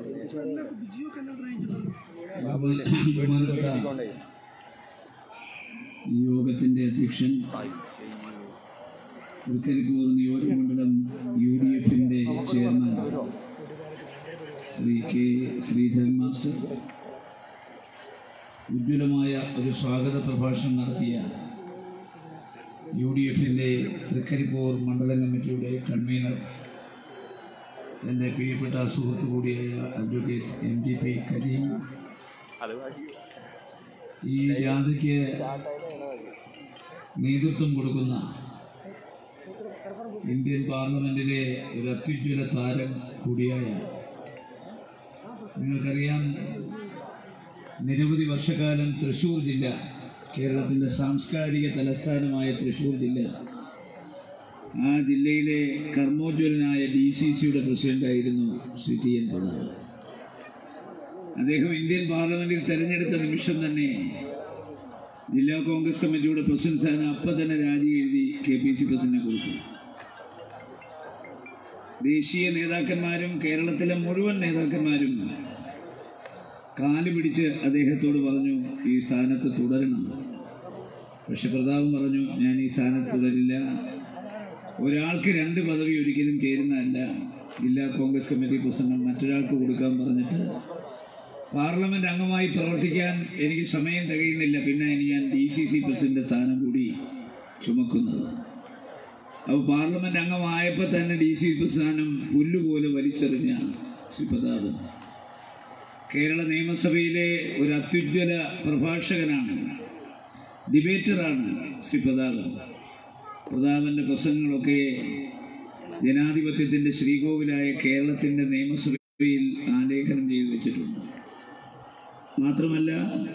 ബഹുമാനപ്പെട്ട ഈ യോഗത്തിന്റെ അധ്യക്ഷൻ തൃക്കരിപ്പൂർ നിയോജകമണ്ഡലം യു ഡി എഫിന്റെ chairman Shri K Sreedharan master ഉജ്ജ്വലമായ ഒരു സ്വാഗത പ്രഭാഷണം നടത്തിയ യു ഡി എഫിൻ്റെ തൃക്കരിപ്പൂർ മണ്ഡലം കമ്മിറ്റിയുടെ കൺവീനർ എൻ്റെ പ്രിയപ്പെട്ട സുഹൃത്തു കൂടിയായ advocate M T P Kareem ഈ ജാഥയ്ക്ക് നേതൃത്വം കൊടുക്കുന്ന ഇന്ത്യൻ പാർലമെന്റിലെ ഒരു അത്യുജ്വല താരം കൂടിയായ നിങ്ങൾക്കറിയാം നിരവധി വർഷക്കാലം തൃശ്ശൂർ ജില്ല കേരളത്തിൻ്റെ സാംസ്കാരിക തലസ്ഥാനമായ തൃശ്ശൂർ ജില്ല ആ ജില്ലയിലെ കർമ്മോജ്വലനായ ഡി സി സിയുടെ പ്രസിഡന്റായിരുന്നു ശ്രീ ടി എൻ പ്രതാപ് അദ്ദേഹം ഇന്ത്യൻ പാർലമെന്റിൽ തെരഞ്ഞെടുത്ത നിമിഷം തന്നെ ജില്ലാ കോൺഗ്രസ് കമ്മിറ്റിയുടെ പ്രസിഡന്റ് സ്ഥാനം അപ്പം തന്നെ രാജി എഴുതി കെ പി സി പ്രസിഡന്റിനെ കൊടുത്തു ദേശീയ നേതാക്കന്മാരും കേരളത്തിലെ മുഴുവൻ നേതാക്കന്മാരും കാല് പിടിച്ച് അദ്ദേഹത്തോട് പറഞ്ഞു ഈ സ്ഥാനത്ത് തുടരണം പക്ഷെ പ്രതാപം പറഞ്ഞു ഞാൻ ഈ സ്ഥാനത്ത് തുടരില്ല ഒരാൾക്ക് രണ്ട് പദവി ഒരിക്കലും ചേരുന്നതല്ല ജില്ലാ കോൺഗ്രസ് കമ്മിറ്റി പ്രസിഡന്റ് മറ്റൊരാൾക്ക് കൊടുക്കാൻ പറഞ്ഞിട്ട് പാർലമെന്റ് അംഗമായി പ്രവർത്തിക്കാൻ എനിക്ക് സമയം തികയുന്നില്ല പിന്നെ ഇനി ഞാൻ ഡി സി സി പ്രസിഡന്റ് സ്ഥാനം കൂടി ചുമക്കുന്നത് അപ്പോൾ പാർലമെന്റ് അംഗമായപ്പോൾ തന്നെ ഡി സി സി സ്ഥാനം പുല്ലുപോലെ വലിച്ചെറിഞ്ഞ ശ്രീ പ്രതാപൻ കേരള നിയമസഭയിലെ ഒരു അത്യുജ്വല പ്രഭാഷകനാണ് ഡിബേറ്ററാണ് ശ്രീ പ്രതാപൻ പ്രതാപന്റെ പ്രസംഗങ്ങളൊക്കെ ജനാധിപത്യത്തിന്റെ ശ്രീകോവിലായ കേരളത്തിന്റെ നിയമസഭയിൽ ആലേഖനം ചെയ്തു വെച്ചിട്ടുണ്ട് മാത്രമല്ല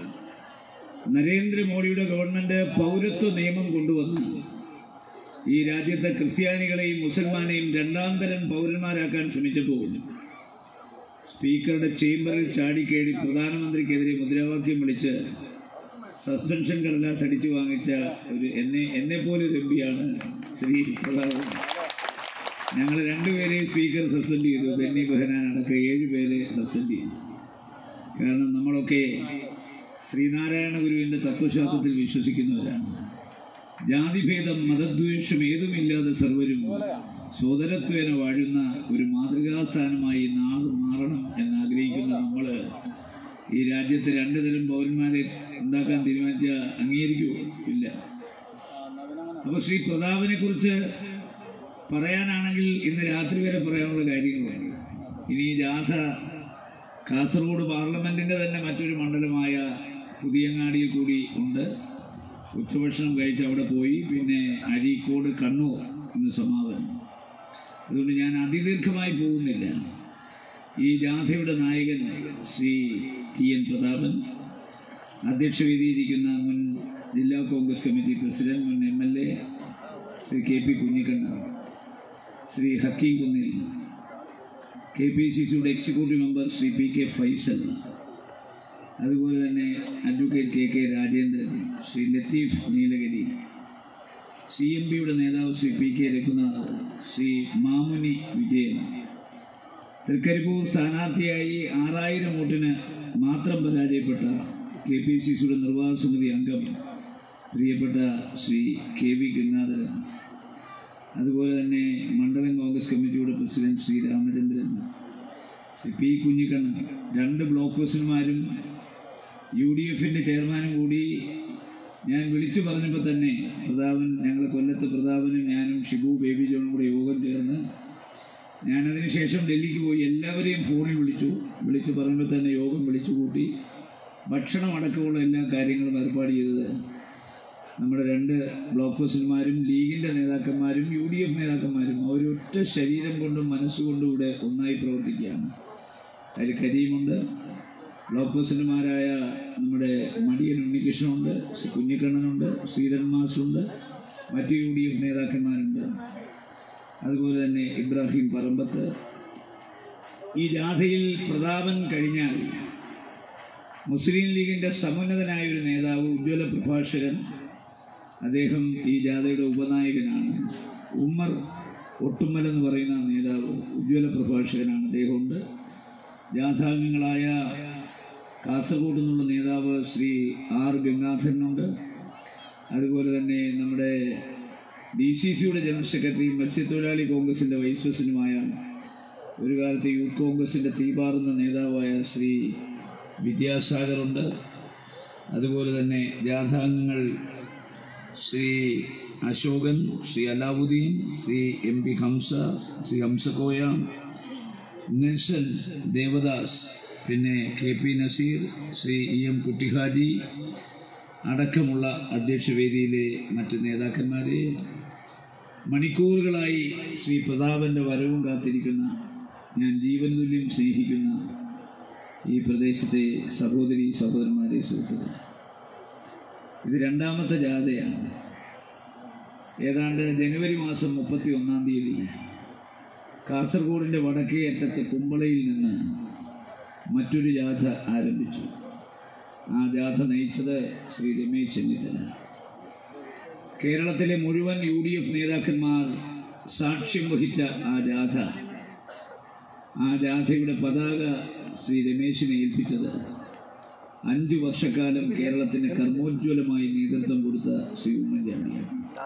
നരേന്ദ്രമോദിയുടെ ഗവൺമെന്റ് പൗരത്വ നിയമം കൊണ്ടുവന്ന് ഈ രാജ്യത്തെ ക്രിസ്ത്യാനികളെയും മുസൽമാനെയും രണ്ടാം തരം പൗരന്മാരാക്കാൻ ശ്രമിച്ചപ്പോൾ സ്പീക്കറുടെ ചേംബറിൽ ചാടിക്കേടി പ്രധാനമന്ത്രിക്കെതിരെ മുദ്രാവാക്യം വിളിച്ച് സസ്പെൻഷൻ കടലാസ് അടിച്ചു വാങ്ങിച്ച ഒരു എന്നെ എന്നെ പോലെ ഒരു എം പിയാണ് ശ്രീ പ്രതാപൻ ഞങ്ങൾ രണ്ടുപേരെയും സ്പീക്കർ സസ്പെൻഡ് ചെയ്തു ബെന്നി ബെഹനാൻ അടക്കം ഏഴ് പേരെ സസ്പെൻഡ് ചെയ്തു കാരണം നമ്മളൊക്കെ ശ്രീനാരായണ ഗുരുവിൻ്റെ തത്വശാസ്ത്രത്തിൽ വിശ്വസിക്കുന്നവരാണ് ജാതിഭേദം മതദ്വേഷം ഏതുമില്ലാതെ സർവരും സോദരത്വേന വാഴുന്ന ഒരു മാതൃകാസ്ഥാനമായി നാട് മാറണം എന്നാഗ്രഹിക്കുന്ന നമ്മൾ ഈ രാജ്യത്ത് രണ്ടു തരം പൗരന്മാരെ ഉണ്ടാക്കാൻ തീരുമാനിച്ച അംഗീകരിക്കുമോ ഇല്ല അപ്പോൾ ശ്രീ പ്രതാപനെ കുറിച്ച് പറയാനാണെങ്കിൽ ഇന്ന് രാത്രി വരെ പറയാനുള്ള കാര്യങ്ങളുണ്ട് ഇനി ഈ ജാഥ കാസർഗോഡ് പാർലമെന്റിന്റെ തന്നെ മറ്റൊരു മണ്ഡലമായ പുതിയങ്ങാടിയിൽ കൂടി ഉണ്ട് ഉച്ചഭക്ഷണം കഴിച്ച് അവിടെ പോയി പിന്നെ അരീക്കോട് കണ്ണൂർ ഇന്ന് സമാപനം അതുകൊണ്ട് ഞാൻ അതിദീർഘമായി പോകുന്നില്ല ഈ ജാഥയുടെ നായകൻ ശ്രീ ടി എൻ പ്രതാപൻ അധ്യക്ഷവേദിയിരിക്കുന്ന മുൻ ജില്ലാ കോൺഗ്രസ് കമ്മിറ്റി പ്രസിഡന്റ് മുൻ M L A Shri K P Kunhikannan Shri Hakeem Kunnil K P C സിയുടെ executive member Shri P K Faisal അതുപോലെ തന്നെ advocate K K Rajendran Shri Latheef Neelagiri C M പിയുടെ നേതാവ് ശ്രീ പി കെ രഘുനാഥ് ശ്രീ മാമുനി വിജയൻ തൃക്കരിപ്പൂർ സ്ഥാനാർത്ഥിയായി ആറായിരം വോട്ടിന് മാത്രം പരാജയപ്പെട്ട കെ പി സി സിയുടെ നിർവാഹക സമിതി അംഗം പ്രിയപ്പെട്ട ശ്രീ കെ വി ഗംഗാധരൻ അതുപോലെ തന്നെ മണ്ഡലം കോൺഗ്രസ് കമ്മിറ്റിയുടെ പ്രസിഡന്റ് ശ്രീ രാമചന്ദ്രൻ ശ്രീ പി കുഞ്ഞിക്കണ്ണൻ രണ്ട് ബ്ലോക്ക് പ്രസിഡന്റുമാരും യു ഡി എഫിൻ്റെ ചെയർമാനും കൂടി ഞാൻ വിളിച്ചു പറഞ്ഞപ്പോൾ തന്നെ പ്രതാപൻ ഞങ്ങൾ കൊല്ലത്ത് പ്രതാപനും ഞാനും ഷിബു ബേബി ജോണും കൂടെ യോഗം ചേർന്ന് ഞാനതിന് ശേഷം ഡൽഹിക്ക് പോയി എല്ലാവരെയും ഫോണിൽ വിളിച്ചു വിളിച്ചു പറയുമ്പോൾ തന്നെ യോഗം വിളിച്ചു കൂട്ടി ഭക്ഷണം അടക്കമുള്ള എല്ലാ കാര്യങ്ങളും ഏർപ്പാട് ചെയ്തത് നമ്മുടെ രണ്ട് ബ്ലോക്ക് പ്രസിഡന്റുമാരും ലീഗിൻ്റെ നേതാക്കന്മാരും യു ഡി എഫ് നേതാക്കന്മാരും അവരൊറ്റ ശരീരം കൊണ്ടും മനസ്സുകൊണ്ടും ഇവിടെ ഒന്നായി പ്രവർത്തിക്കുകയാണ് അതിൽ കരീമുണ്ട് ബ്ലോക്ക് പ്രസിഡന്റുമാരായ നമ്മുടെ മടിയൻ ഉണ്ണികൃഷ്ണനുണ്ട് ശ്രീ കുഞ്ഞിക്കണ്ണനുണ്ട് ശ്രീധരൻ മാസുണ്ട് മറ്റ് യു ഡി എഫ് നേതാക്കന്മാരുണ്ട് അതുപോലെ തന്നെ ഇബ്രാഹിം പറമ്പത്ത് ഈ ജാഥയിൽ പ്രതാപൻ കഴിഞ്ഞാൽ മുസ്ലിം ലീഗിൻ്റെ സമുന്നതനായ ഒരു നേതാവ് ഉജ്ജ്വല പ്രഭാഷകൻ അദ്ദേഹം ഈ ജാഥയുടെ ഉപനായകനാണ് ഉമ്മർ ഒട്ടുമ്മൽ എന്ന് പറയുന്ന നേതാവ് ഉജ്ജ്വല പ്രഭാഷകനാണ് അദ്ദേഹമുണ്ട് ജാഥാംഗങ്ങളായ കാസർഗോഡ് നിന്നുള്ള നേതാവ് ശ്രീ ആർ ഗംഗാധരനുണ്ട് അതുപോലെ തന്നെ നമ്മുടെ ഡി സി സിയുടെ ജനറൽ സെക്രട്ടറി മത്സ്യത്തൊഴിലാളി കോൺഗ്രസിൻ്റെ വൈസ് പ്രസിഡന്റുമായ ഒരു കാലത്ത് യൂത്ത് കോൺഗ്രസിൻ്റെ തീപാറുന്ന നേതാവായ ശ്രീ വിദ്യാസാഗറുണ്ട് അതുപോലെ തന്നെ ജാഥാംഗങ്ങൾ ശ്രീ അശോകൻ ശ്രീ അലാവുദ്ദീൻ ശ്രീ എം പി ഹംസ ശ്രീ ഹംസകോയ നെൽസൺ ദേവദാസ് പിന്നെ K P Naseer Shri E M Kuttihaji അടക്കമുള്ള അധ്യക്ഷവേദിയിലെ മറ്റ് നേതാക്കന്മാരെ മണിക്കൂറുകളായി ശ്രീ പ്രതാപൻ്റെ വരവും കാത്തിരിക്കുന്ന ഞാൻ ജീവൻ തുല്യം സ്നേഹിക്കുന്ന ഈ പ്രദേശത്തെ സഹോദരി സഹോദരന്മാരെ സുഹൃത്തുക്കൾ ഇത് രണ്ടാമത്തെ ജാഥയാണ് ഏതാണ്ട് ജനുവരി മാസം മുപ്പത്തി ഒന്നാം തീയതി കാസർഗോഡിൻ്റെ വടക്കേ അറ്റത്ത് കുമ്പളയിൽ നിന്ന് മറ്റൊരു ജാഥ ആരംഭിച്ചു ആ ജാഥ നയിച്ചത് ശ്രീ രമേശ് ചെന്നിത്തല കേരളത്തിലെ മുഴുവൻ യു ഡി എഫ് നേതാക്കന്മാർ സാക്ഷ്യം വഹിച്ച ആ ജാഥ ആ ജാഥയുടെ പതാക ശ്രീ രമേശിനെ ഏൽപ്പിച്ചത് അഞ്ചു വർഷക്കാലം കേരളത്തിന് കർമ്മോജ്വലമായി നേതൃത്വം കൊടുത്ത ശ്രീ ഉമ്മൻചാണ്ടിയാണ്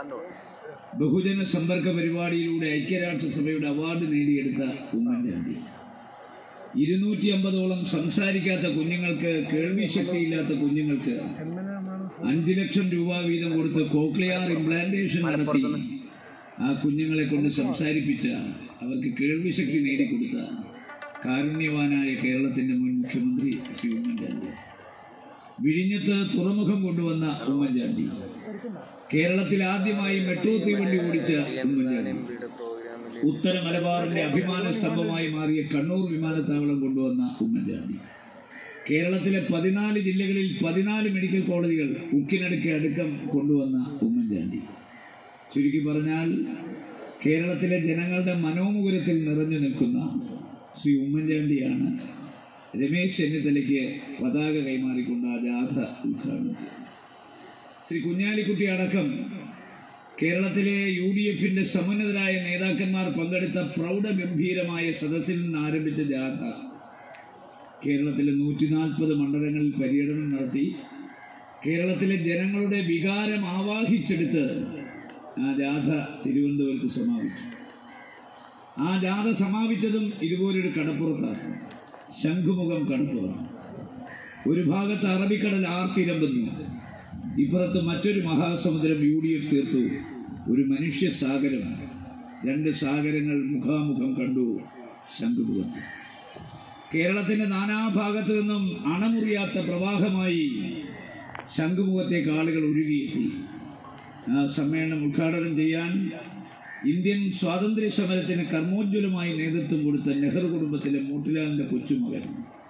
ബഹുജന സമ്പർക്ക പരിപാടിയിലൂടെ ഐക്യരാഷ്ട്രസഭയുടെ അവാർഡ് നേടിയെടുത്ത ഉമ്മൻചാണ്ടി ഇരുന്നൂറ്റി അമ്പതോളം സംസാരിക്കാത്ത കുഞ്ഞുങ്ങൾക്ക് കേൾവി ശക്തിയില്ലാത്ത കുഞ്ഞുങ്ങൾക്ക് അഞ്ചു ലക്ഷം രൂപ വീതം കൊടുത്ത് കോക്ലിയാർ ഇംപ്ലാന്റേഷൻ നടത്തി ആ കുഞ്ഞുങ്ങളെ കൊണ്ട് സംസാരിപ്പിച്ച അവർക്ക് കേൾവി ശക്തി നേടിക്കൊടുത്ത കാരുണ്യവാനായ കേരളത്തിന്റെ മുൻ മുഖ്യമന്ത്രി ശ്രീ ഉമ്മൻചാണ്ടി വിഴിഞ്ഞത്ത് തുറമുഖം കൊണ്ടുവന്ന ഉമ്മൻചാണ്ടി കേരളത്തിൽ ആദ്യമായി മെട്രോ തീവണ്ടി ഓടിച്ച ഉമ്മൻചാണ്ടി ഉത്തര മലബാറിന്റെ അഭിമാന സ്തംഭമായി മാറിയ കണ്ണൂർ വിമാനത്താവളം കൊണ്ടുവന്ന ഉമ്മൻചാണ്ടി കേരളത്തിലെ പതിനാല് ജില്ലകളിൽ പതിനാല് മെഡിക്കൽ കോളേജുകൾ ഉക്കിനടുക്കെ അടുക്കം കൊണ്ടുവന്ന ഉമ്മൻചാണ്ടി ചുരുക്കി പറഞ്ഞാൽ കേരളത്തിലെ ജനങ്ങളുടെ മനോമുകുരത്തിൽ നിറഞ്ഞു നിൽക്കുന്ന ശ്രീ ഉമ്മൻചാണ്ടിയാണ് രമേശ് ചെന്നിത്തലയ്ക്ക് പതാക കൈമാറിക്കൊണ്ട് ആ ജാഥ ഉദ്ഘാടനം ചെയ്തത് ശ്രീ കുഞ്ഞാലിക്കുട്ടി അടക്കം കേരളത്തിലെ യു ഡി എഫിന്റെ സമന്നതരായ നേതാക്കന്മാർ പങ്കെടുത്ത പ്രൗഢഗംഭീരമായ സദസ്സിൽ നിന്ന് ആരംഭിച്ച ജാഥ കേരളത്തിലെ നൂറ്റി നാൽപ്പത് മണ്ഡലങ്ങളിൽ പര്യടനം നടത്തി കേരളത്തിലെ ജനങ്ങളുടെ വികാരം ആവാഹിച്ചെടുത്ത് ആ ജാഥ തിരുവനന്തപുരത്ത് സമാപിച്ചു ആ ജാഥ സമാപിച്ചതും ഇതുപോലൊരു കടപ്പുറത്താണ് ശംഖുമുഖം കടപ്പുറം ഒരു ഭാഗത്ത് അറബിക്കടൽ ആർത്തിരമ്പുന്നു ഇപ്പുറത്ത് മറ്റൊരു മഹാസമുദ്രം യു ഡി എഫ് തീർത്തു ഒരു മനുഷ്യ സാഗരം രണ്ട് സാഗരങ്ങൾ മുഖാമുഖം കണ്ടു ശംഖുമുഖത്ത് കേരളത്തിന്റെ നാനാഭാഗത്തു നിന്നും അണമുറിയാത്ത പ്രവാഹമായി ശംഖുമുഖത്തേക്ക് ആളുകൾ ഒഴുകിയെത്തി ആ സമ്മേളനം ഉദ്ഘാടനം ചെയ്യാൻ ഇന്ത്യൻ സ്വാതന്ത്ര്യ സമരത്തിന് കർമ്മോജ്വലമായി നേതൃത്വം കൊടുത്ത നെഹ്റു കുടുംബത്തിലെ മോട്ടിലാലിന്റെ കൊച്ചുമകൻ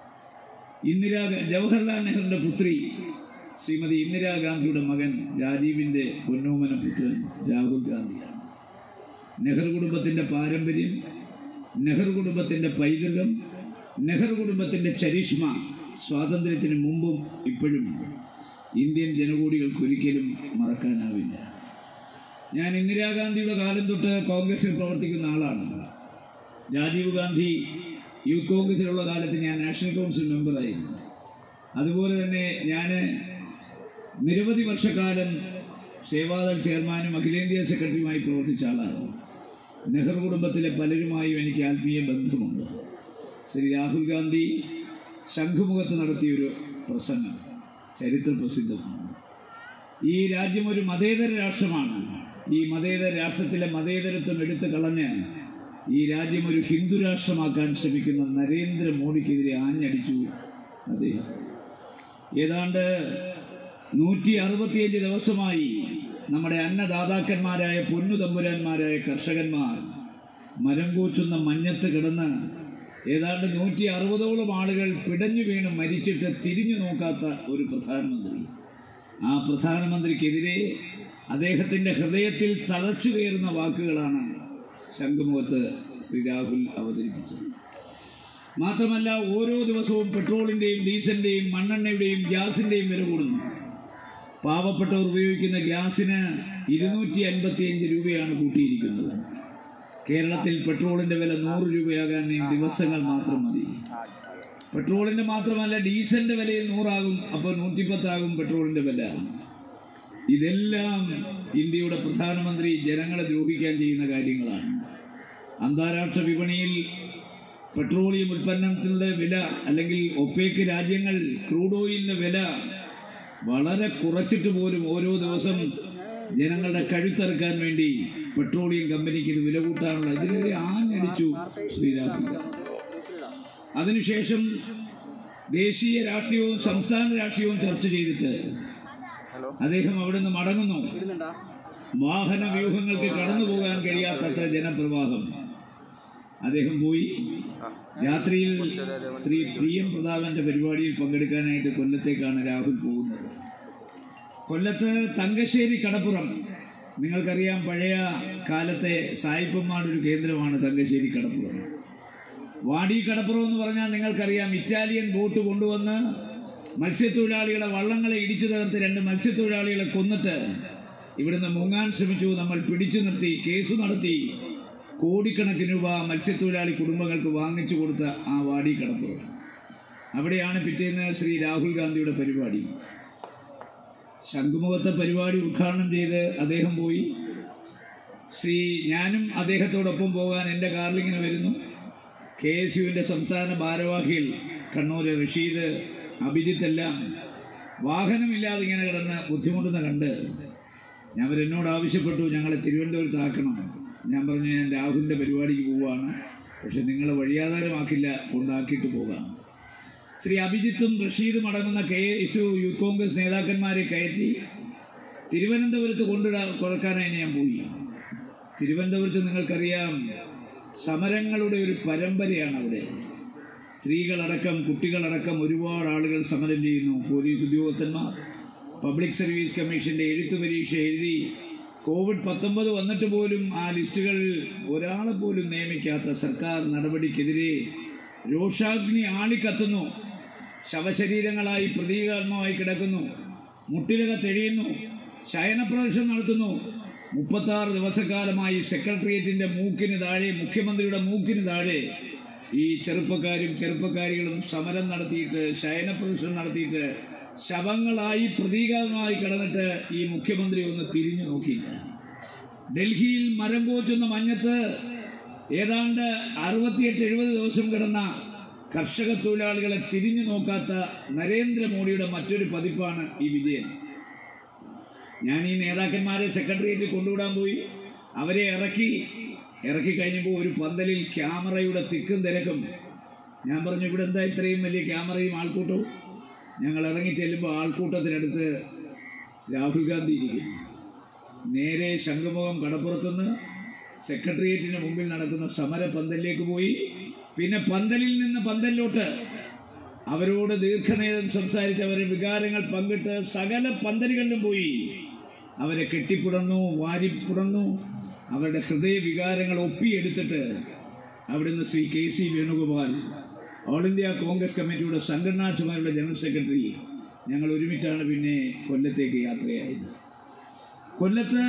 ഇന്ദിരാ ജവഹർലാൽ നെഹ്റുവിന്റെ പുത്രി ശ്രീമതി ഇന്ദിരാഗാന്ധിയുടെ മകൻ രാജീവിന്റെ പൊന്നോമന പുത്രൻ രാഹുൽ ഗാന്ധിയാണ് നെഹ്റു കുടുംബത്തിന്റെ പാരമ്പര്യം നെഹ്റു കുടുംബത്തിന്റെ പൈതൃകം നെഹ്റു കുടുംബത്തിന്റെ ചരിഷ്മ സ്വാതന്ത്ര്യത്തിന് മുമ്പും ഇപ്പോഴും ഇന്ത്യൻ ജനകൂടികൾക്ക് ഒരിക്കലും മറക്കാനാവില്ല ഞാൻ ഇന്ദിരാഗാന്ധിയുടെ കാലം തൊട്ട് കോൺഗ്രസിൽ പ്രവർത്തിക്കുന്ന ആളാണ് രാജീവ് ഗാന്ധി യൂത്ത് കോൺഗ്രസിലുള്ള കാലത്ത് ഞാൻ നാഷണൽ കൗൺസിൽ മെമ്പറായിരുന്നു അതുപോലെ തന്നെ ഞാൻ നിരവധി വർഷക്കാലം സേവാദൾ ചെയർമാനും അഖിലേന്ത്യാ സെക്രട്ടറിയുമായി പ്രവർത്തിച്ച ആളാണ് നെഹ്റു കുടുംബത്തിലെ പലരുമായും എനിക്ക് ആത്മീയ ബന്ധമുണ്ട് ശ്രീ രാഹുൽ ഗാന്ധി ശംഖുമുഖത്ത് നടത്തിയൊരു പ്രസംഗം ചരിത്ര പ്രസിദ്ധമാണ് ഈ രാജ്യം ഒരു മതേതര രാഷ്ട്രമാണ് ഈ മതേതര രാഷ്ട്രത്തിലെ മതേതരത്വം എടുത്തു കളഞ്ഞ് ഈ രാജ്യം ഒരു ഹിന്ദു രാഷ്ട്രമാക്കാൻ ശ്രമിക്കുന്ന നരേന്ദ്രമോദിക്കെതിരെ ആഞ്ഞടിച്ചു അദ്ദേഹം ഏതാണ്ട് നൂറ്റി അറുപത്തിയഞ്ച് ദിവസമായി നമ്മുടെ അന്നദാതാക്കന്മാരായ പൊന്നു തമ്പുരാന്മാരായ കർഷകന്മാർ മരം കൂച്ചുന്ന മഞ്ഞത്ത് കിടന്ന് ഏതാണ്ട് നൂറ്റി അറുപതോളം ആളുകൾ പിടഞ്ഞു വീണ് മരിച്ചിട്ട് തിരിഞ്ഞു നോക്കാത്ത ഒരു പ്രധാനമന്ത്രി ആ പ്രധാനമന്ത്രിക്കെതിരെ അദ്ദേഹത്തിൻ്റെ ഹൃദയത്തിൽ തളച്ചു കയറുന്ന വാക്കുകളാണ് ശംഖുമുഖത്ത് ശ്രീ രാഹുൽ അവതരിപ്പിച്ചത് മാത്രമല്ല ഓരോ ദിവസവും പെട്രോളിൻ്റെയും ഡീസലിൻ്റെയും മണ്ണെണ്ണയുടെയും ഗ്യാസിൻ്റെയും വില കൂടുന്നു പാവപ്പെട്ടവർ ഉപയോഗിക്കുന്ന ഗ്യാസിന് ഇരുന്നൂറ്റി അൻപത്തിയഞ്ച് രൂപയാണ് കൂട്ടിയിരിക്കുന്നത് കേരളത്തിൽ പെട്രോളിൻ്റെ വില നൂറ് രൂപയാകാൻ ഇനി ദിവസങ്ങൾ മാത്രം മതി പെട്രോളിന്റെ മാത്രമല്ല ഡീസലിന്റെ വിലയിൽ നൂറാകും അപ്പോൾ നൂറ്റിപ്പത്താകും പെട്രോളിന്റെ വില ഇതെല്ലാം ഇന്ത്യയുടെ പ്രധാനമന്ത്രി ജനങ്ങളെ ദ്രോഹിക്കാൻ ചെയ്യുന്ന കാര്യങ്ങളാണ് അന്താരാഷ്ട്ര വിപണിയിൽ പെട്രോളിയം ഉൽപ്പന്നത്തിന്റെ വില അല്ലെങ്കിൽ ഒപ്പേക്ക് രാജ്യങ്ങൾ ക്രൂഡ് ഓയിലിന്റെ വില വളരെ കുറച്ചിട്ട് പോലും ഓരോ ദിവസം ജനങ്ങളുടെ കഴുത്തിറക്കാൻ വേണ്ടി പെട്രോളിയം കമ്പനിക്ക് ഇത് വില കൂട്ടാനുള്ള ഇതിനെതിരെ ആഞ്ഞടിച്ചു ശ്രീരാഹുൽ അതിനുശേഷം ദേശീയ രാഷ്ട്രീയവും സംസ്ഥാന രാഷ്ട്രീയവും ചർച്ച ചെയ്തിട്ട് അദ്ദേഹം അവിടെ നിന്ന് മടങ്ങുന്നു വാഹന വ്യൂഹങ്ങൾക്ക് കടന്നു പോകാൻ കഴിയാത്തത്ര ജനപ്രവാഹം അദ്ദേഹം പോയി രാത്രിയിൽ ശ്രീ പി എം പ്രതാപന്റെ പരിപാടിയിൽ പങ്കെടുക്കാനായിട്ട് കൊല്ലത്തേക്കാണ് രാഹുൽ പോകുന്നത് കൊല്ലത്ത് തങ്കശ്ശേരി കടപ്പുറം നിങ്ങൾക്കറിയാം പഴയ കാലത്തെ സായിപ്പന്മാരുടെ ഒരു കേന്ദ്രമാണ് തങ്കശ്ശേരി കടപ്പുറം വാടി കടപ്പുറം എന്ന് പറഞ്ഞാൽ നിങ്ങൾക്കറിയാം ഇറ്റാലിയൻ ബോട്ട് കൊണ്ടുവന്ന് മത്സ്യത്തൊഴിലാളികളെ വള്ളങ്ങളെ ഇടിച്ചു തകർത്ത് രണ്ട് മത്സ്യത്തൊഴിലാളികളെ കൊന്നിട്ട് ഇവിടുന്ന് മുങ്ങാൻ ശ്രമിച്ചു നമ്മൾ പിടിച്ചു നിർത്തി കേസ് നടത്തി കോടിക്കണക്കിന് രൂപ മത്സ്യത്തൊഴിലാളി കുടുംബങ്ങൾക്ക് വാങ്ങിച്ചു കൊടുത്ത ആ വാടി കടപ്പുറം അവിടെയാണ് പിറ്റേന്ന് ശ്രീ രാഹുൽ ഗാന്ധിയുടെ പരിപാടി ശംഖുമുഖത്തെ പരിപാടി ഉദ്ഘാടനം ചെയ്ത് അദ്ദേഹം പോയി ശ്രീ ഞാനും അദ്ദേഹത്തോടൊപ്പം പോകാൻ എൻ്റെ കാറിലിങ്ങനെ വരുന്നു കെ എസ് യുവിൻ്റെ സംസ്ഥാന ഭാരവാഹികൾ കണ്ണൂർ റഷീദ് അഭിജിത്ത് എല്ലാം വാഹനമില്ലാതെ ഇങ്ങനെ കിടന്ന് ബുദ്ധിമുട്ടുന്ന കണ്ട് ഞാൻ അവരെന്നോട് ആവശ്യപ്പെട്ടു ഞങ്ങളെ തിരുവനന്തപുരത്ത് ആക്കണം ഞാൻ പറഞ്ഞു ഞാൻ രാഹുലിൻ്റെ പരിപാടിക്ക് പോവുകയാണ് പക്ഷെ നിങ്ങളെ വഴിയാധാരമാക്കില്ല കൊണ്ടാക്കിയിട്ട് പോകാം ശ്രീ അഭിജിത്തും റഷീദും അടങ്ങുന്ന K S U youth Congress നേതാക്കന്മാരെ കയറ്റി തിരുവനന്തപുരത്ത് കൊണ്ടിടാ കൊടുക്കാനായി ഞാൻ പോയി തിരുവനന്തപുരത്ത് നിങ്ങൾക്കറിയാം സമരങ്ങളുടെ ഒരു പരമ്പരയാണ് അവിടെ സ്ത്രീകളടക്കം കുട്ടികളടക്കം ഒരുപാട് ആളുകൾ സമരം ചെയ്യുന്നു പോലീസ് ഉദ്യോഗസ്ഥന്മാർ പബ്ലിക് സർവീസ് കമ്മീഷന്റെ എഴുത്തു പരീക്ഷ എഴുതി കോവിഡ് പത്തൊമ്പത് വന്നിട്ട് പോലും ആ ലിസ്റ്റുകളിൽ ഒരാളെ പോലും നിയമിക്കാത്ത സർക്കാർ നടപടിക്കെതിരെ രോഷാഗ്നി ആളിക്കത്തുന്നു ശവശരീരങ്ങളായി പ്രതീകാത്മകമായി കിടക്കുന്നു മുട്ടിലക തെളിയുന്നു ശയനപ്രദർശനം നടത്തുന്നു മുപ്പത്താറ് ദിവസക്കാലമായി സെക്രട്ടേറിയറ്റിന്റെ മൂക്കിന് താഴെ മുഖ്യമന്ത്രിയുടെ മൂക്കിന് താഴെ ഈ ചെറുപ്പക്കാരും ചെറുപ്പക്കാരികളും സമരം നടത്തിയിട്ട് ശയനപ്രദർശനം നടത്തിയിട്ട് ശവങ്ങളായി പ്രതീകാത്മകമായി കിടന്നിട്ട് ഈ മുഖ്യമന്ത്രി ഒന്ന് തിരിഞ്ഞു നോക്കിയില്ല ഡൽഹിയിൽ മരം കോച്ചുന്ന മഞ്ഞത്ത് ഏതാണ്ട് അറുപത്തിയെട്ട് എഴുപത് ദിവസം കിടന്ന കർഷക തൊഴിലാളികളെ തിരിഞ്ഞു നോക്കാത്ത നരേന്ദ്രമോദിയുടെ മറ്റൊരു പതിപ്പാണ് ഈ വിജയൻ ഞാൻ ഈ നേതാക്കന്മാരെ സെക്രട്ടേറിയറ്റിൽ കൊണ്ടുവിടാൻ പോയി അവരെ ഇറക്കി ഇറക്കി കഴിഞ്ഞപ്പോൾ ഒരു പന്തലിൽ ക്യാമറയുടെ തിക്കും തിരക്കും ഞാൻ പറഞ്ഞു ഇവിടെ എന്താ ഇത്രയും വലിയ ക്യാമറയും ആൾക്കൂട്ടവും ഞങ്ങൾ ഇറങ്ങി ചെല്ലുമ്പോൾ ആൾക്കൂട്ടത്തിനടുത്ത് രാഹുൽ ഗാന്ധി ഇരിക്കുന്നു നേരെ ശംഖുമുഖം കടപ്പുറത്തുനിന്ന് സെക്രട്ടേറിയറ്റിന് മുമ്പിൽ നടക്കുന്ന സമര പന്തലിലേക്ക് പോയി പിന്നെ പന്തലിൽ നിന്ന് പന്തലിലോട്ട് അവരോട് ദീർഘനേരം സംസാരിച്ച് അവരെ വികാരങ്ങൾ പങ്കിട്ട് സകല പന്തലുകളിലും പോയി അവരെ കെട്ടിപ്പുടന്നു വാരിപ്പുടന്നു അവരുടെ ഹൃദയ വികാരങ്ങൾ ഒപ്പിയെടുത്തിട്ട് അവിടുന്ന് Shri K C Venugopal all India Congress committee സംഘടനാ ചുമതലയുടെ ജനറൽ സെക്രട്ടറി ഞങ്ങൾ ഒരുമിച്ചാണ് പിന്നെ കൊല്ലത്തേക്ക് യാത്രയായത് കൊല്ലത്ത്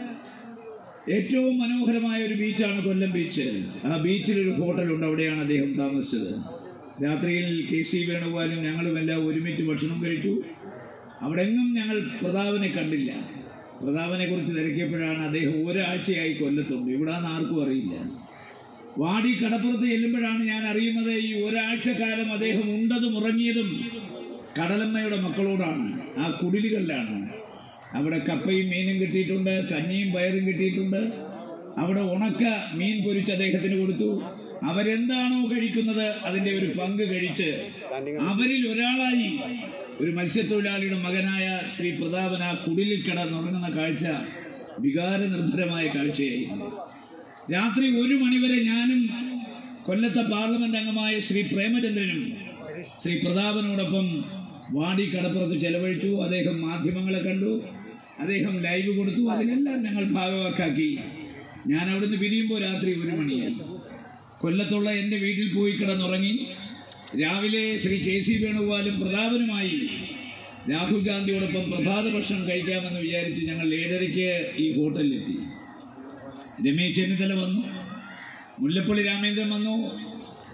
ഏറ്റവും മനോഹരമായ ഒരു ബീച്ചാണ് കൊല്ലം ബീച്ച് ആ ബീച്ചിൽ ഒരു ഹോട്ടലുണ്ട് അവിടെയാണ് അദ്ദേഹം താമസിച്ചത് രാത്രിയിൽ കെ സി വേണുഗോപാലും ഞങ്ങളും എല്ലാം ഒരുമിച്ച് ഭക്ഷണം കഴിച്ചു അവിടെങ്ങും ഞങ്ങൾ പ്രതാപനെ കണ്ടില്ല പ്രതാപനെ കുറിച്ച് തിരക്കിയപ്പോഴാണ് അദ്ദേഹം ഒരാഴ്ചയായി കൊല്ലത്തുണ്ട് ഇവിടാന്ന് ആർക്കും അറിയില്ല വാടി കടപ്പുറത്ത് ചെല്ലുമ്പോഴാണ് ഞാൻ അറിയുന്നത് ഈ ഒരാഴ്ച കാലം അദ്ദേഹം ഉണ്ടതും ഉറങ്ങിയതും കടലമ്മയുടെ മക്കളോടാണ് ആ കുടിലുകളിലാണ് അവിടെ കപ്പയും മീനും കിട്ടിയിട്ടുണ്ട് കഞ്ഞിയും പയറും കിട്ടിയിട്ടുണ്ട് അവിടെ ഉണക്ക മീൻ പൊരിച്ച് അദ്ദേഹത്തിന് കൊടുത്തു അവരെന്താണോ കഴിക്കുന്നത് അതിന്റെ ഒരു പങ്ക് കഴിച്ച് അവരിൽ ഒരാളായി ഒരു മത്സ്യത്തൊഴിലാളിയുടെ മകനായ ശ്രീ പ്രതാപൻ ആ കുടിലിൽ കിടന്നുറങ്ങുന്ന കാഴ്ച വികാരനിർഭരമായ കാഴ്ചയായിരുന്നു രാത്രി ഒരു മണിവരെ ഞാനും കൊല്ലത്തെ പാർലമെന്റ് അംഗമായ ശ്രീ പ്രേമചന്ദ്രനും ശ്രീ പ്രതാപനോടൊപ്പം വാടി കടപ്പുറത്ത് ചെലവഴിച്ചു അദ്ദേഹം മാധ്യമങ്ങളെ കണ്ടു അദ്ദേഹം ലൈവ് കൊടുത്തു അതിനെല്ലാം ഞങ്ങൾ ഭാഗവാക്കാക്കി ഞാൻ അവിടുന്ന് പിരിയുമ്പോൾ രാത്രി ഒരു മണിയായി കൊല്ലത്തുള്ള എൻ്റെ വീട്ടിൽ പോയി കിടന്നുറങ്ങി രാവിലെ ശ്രീ കെ സി വേണുഗോപാലും പ്രതാപനുമായി രാഹുൽ ഗാന്ധിയോടൊപ്പം പ്രഭാത ഭക്ഷണം കഴിക്കാമെന്ന് വിചാരിച്ച് ഞങ്ങൾ ഏഴരയ്ക്ക് ഈ ഹോട്ടലിലെത്തി രമേശ് ചെന്നിത്തല വന്നു മുല്ലപ്പള്ളി രാമേന്ദ്രൻ വന്നു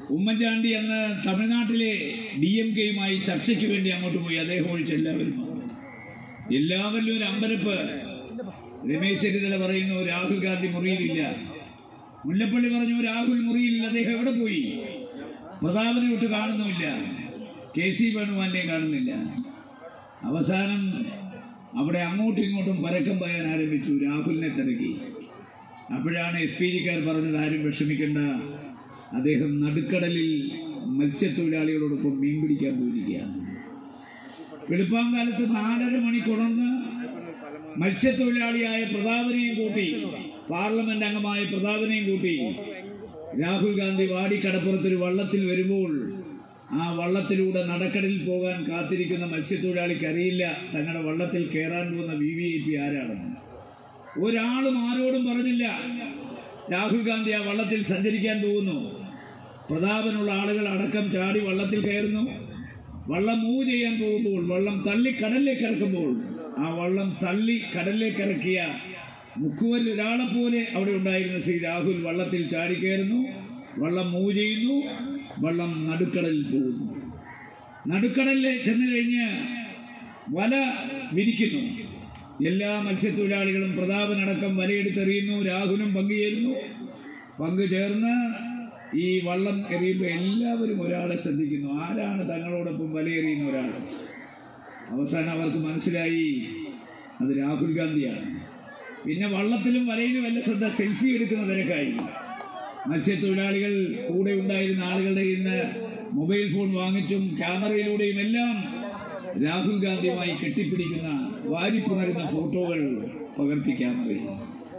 ഉമ്മൻചാണ്ടി അന്ന് തമിഴ്നാട്ടിലെ ഡി എം കെയുമായി ചർച്ചയ്ക്ക് വേണ്ടി അങ്ങോട്ട് പോയി അദ്ദേഹം ഒഴിച്ച് എല്ലാവരും വന്നു. എല്ലാവരിലും ഒരു അമ്പരപ്പ് രമേശ് ചെന്നിത്തല പറയുന്നു രാഹുൽ ഗാന്ധി മുറിയിലില്ല മുല്ലപ്പള്ളി പറഞ്ഞു രാഹുൽ മുറിയിലില്ല അദ്ദേഹം എവിടെ പോയി പ്രതാപനെ വിട്ട് കാണുന്നുമില്ല കെ സി വേണുമാനെ കാണുന്നില്ല അവസാനം അവിടെ അങ്ങോട്ടും ഇങ്ങോട്ടും പരക്കം പറയാൻ ആരംഭിച്ചു രാഹുലിനെ തിരക്കി അപ്പോഴാണ് എസ് പി ജിക്കാർ പറഞ്ഞത് ആരും വിഷമിക്കേണ്ട അദ്ദേഹം നടുക്കടലിൽ മത്സ്യത്തൊഴിലാളികളോടൊപ്പം മീൻ പിടിക്കാൻ പോയിരിക്കുകയാണ് വെളുപ്പാങ്കാലത്ത് നാലര മണി കൊണർന്ന് മത്സ്യത്തൊഴിലാളിയായ പ്രതാപനെയും കൂട്ടി പാർലമെന്റ് അംഗമായ പ്രതാപനെയും കൂട്ടി രാഹുൽ ഗാന്ധി വാടി കടപ്പുറത്തൊരു വള്ളത്തിൽ വരുമ്പോൾ ആ വള്ളത്തിലൂടെ നടക്കടലിൽ പോകാൻ കാത്തിരിക്കുന്ന മത്സ്യത്തൊഴിലാളിക്ക് അറിയില്ല തങ്ങളുടെ വള്ളത്തിൽ കയറാൻ പോകുന്ന വി വി ഐ പി ആരാണെന്ന് ഒരാളും ആരോടും പറഞ്ഞില്ല രാഹുൽ ഗാന്ധി ആ വള്ളത്തിൽ സഞ്ചരിക്കാൻ പോകുന്നു പ്രതാപനുള്ള ആളുകൾ അടക്കം ചാടി വള്ളത്തിൽ കയറുന്നു വള്ളം മൂവ് ചെയ്യാൻ പോകുമ്പോൾ വള്ളം തള്ളി കടലിലേക്ക് ഇറക്കുമ്പോൾ ആ വള്ളം തള്ളി കടലിലേക്ക് ഇറക്കിയ മുക്കുവരിൽ ഒരാളെ പോലെ അവിടെ ഉണ്ടായിരുന്ന ശ്രീ രാഹുൽ വള്ളത്തിൽ ചാടിക്കയറുന്നു വള്ളം മൂവ് ചെയ്യുന്നു വള്ളം നടുക്കടലിൽ പോകുന്നു നടുക്കടലിൽ ചെന്ന് കഴിഞ്ഞ് വല വിരിക്കുന്നു എല്ലാ മത്സ്യത്തൊഴിലാളികളും പ്രതാപനടക്കം വലയെടുത്തെറിയുന്നു രാഹുലും പങ്കുചേരുന്നു പങ്കു ചേർന്ന് ഈ വള്ളം എറിയുമ്പോൾ എല്ലാവരും ഒരാളെ ശ്രദ്ധിക്കുന്നു ആരാണ് തങ്ങളോടൊപ്പം വലയെറിയുന്ന ഒരാൾ അവസാനം അവർക്ക് മനസ്സിലായി അത് രാഹുൽ ഗാന്ധിയാണ് പിന്നെ വള്ളത്തിലും വലയിലും വല്ല ശ്രദ്ധ സെൽഫി എടുക്കുന്ന തിരക്കായി മത്സ്യത്തൊഴിലാളികൾ കൂടെ ഉണ്ടായിരുന്ന ആളുകളുടെ ഇന്ന് മൊബൈൽ ഫോൺ വാങ്ങിച്ചും ക്യാമറയിലൂടെയും എല്ലാം രാഹുൽ ഗാന്ധിയുമായി കെട്ടിപ്പിടിക്കുന്ന വാരിപ്പുണരുന്ന ഫോട്ടോകൾ പകർത്തി ക്യാമറയിൽ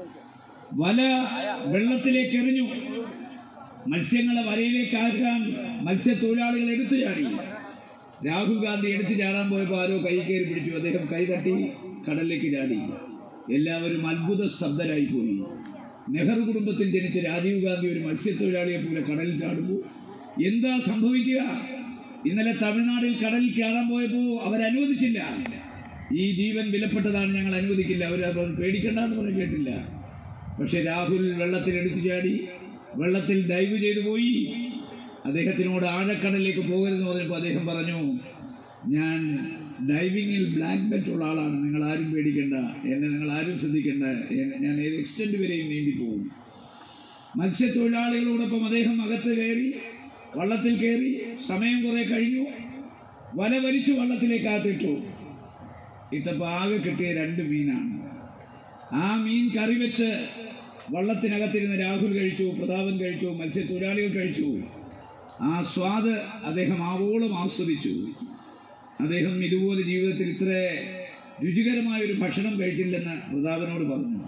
വല വെള്ളത്തിലേക്ക് എറിഞ്ഞു മത്സ്യങ്ങളെ വലയിലേക്ക് ആക്കാൻ മത്സ്യത്തൊഴിലാളികൾ എടുത്തു ചാടി രാഹുൽ ഗാന്ധി എടുത്തു ചാടാൻ പോയപ്പോൾ ആരോ കൈ കയറി പിടിച്ചു അദ്ദേഹം കൈ തട്ടി കടലിലേക്ക് ചാടി എല്ലാവരും അത്ഭുത സ്തബ്ധരായി പോയി നെഹ്റു കുടുംബത്തിൽ ജനിച്ച രാജീവ് ഗാന്ധി ഒരു മത്സ്യത്തൊഴിലാളിയെ പോലെ കടലിൽ ചാടുമ്പോൾ എന്താ സംഭവിക്കുക ഇന്നലെ തമിഴ്നാട്ടിൽ കടലിൽ ചാടാൻ പോയപ്പോൾ അവരനുവദിച്ചില്ല ഈ ജീവൻ വിലപ്പെട്ടതാണ് ഞങ്ങൾ അനുവദിക്കില്ല അവർ അത് പേടിക്കണ്ടെന്ന് പറഞ്ഞ് കേട്ടില്ല പക്ഷെ രാഹുൽ വെള്ളത്തിൽ എടുത്തു ചാടി വെള്ളത്തിൽ ഡൈവ് ചെയ്തു പോയി അദ്ദേഹത്തിനോട് ആഴക്കടലിലേക്ക് പോകരുതെന്ന് പറഞ്ഞപ്പോൾ അദ്ദേഹം പറഞ്ഞു ഞാൻ ഡൈവിങ്ങിൽ ബ്ലാക്ക് ബെൽറ്റ് ഉള്ള ആളാണ് നിങ്ങൾ ആരും പേടിക്കേണ്ട എന്നെ നിങ്ങൾ ആരും ശ്രദ്ധിക്കേണ്ട എന്നെ- ഞാൻ ഏത് എക്സ്റ്റെൻഡ് വരെയും നീന്തി പോകും മത്സ്യത്തൊഴിലാളികളോടൊപ്പം അദ്ദേഹം അകത്ത് കയറി വള്ളത്തിൽ കയറി സമയം കുറെ കഴിഞ്ഞു വല വലിച്ചു വള്ളത്തിലേക്ക് അകത്തിട്ടു ഇട്ടപ്പോൾ ആകെ കിട്ടിയ രണ്ട് മീനാണ് ആ മീൻ കറി വെച്ച് വള്ളത്തിനകത്തിരുന്ന് രാഹുൽ കഴിച്ചു പ്രതാപൻ കഴിച്ചു മത്സ്യത്തൊഴിലാളികൾ കഴിച്ചു ആ സ്വാദ് അദ്ദേഹം ആവോളം ആസ്വദിച്ചു അദ്ദേഹം ഇതുപോലെ ജീവിതത്തിൽ ഇത്ര രുചികരമായ ഒരു ഭക്ഷണം കഴിച്ചില്ലെന്ന് പ്രതാപനോട് പറഞ്ഞു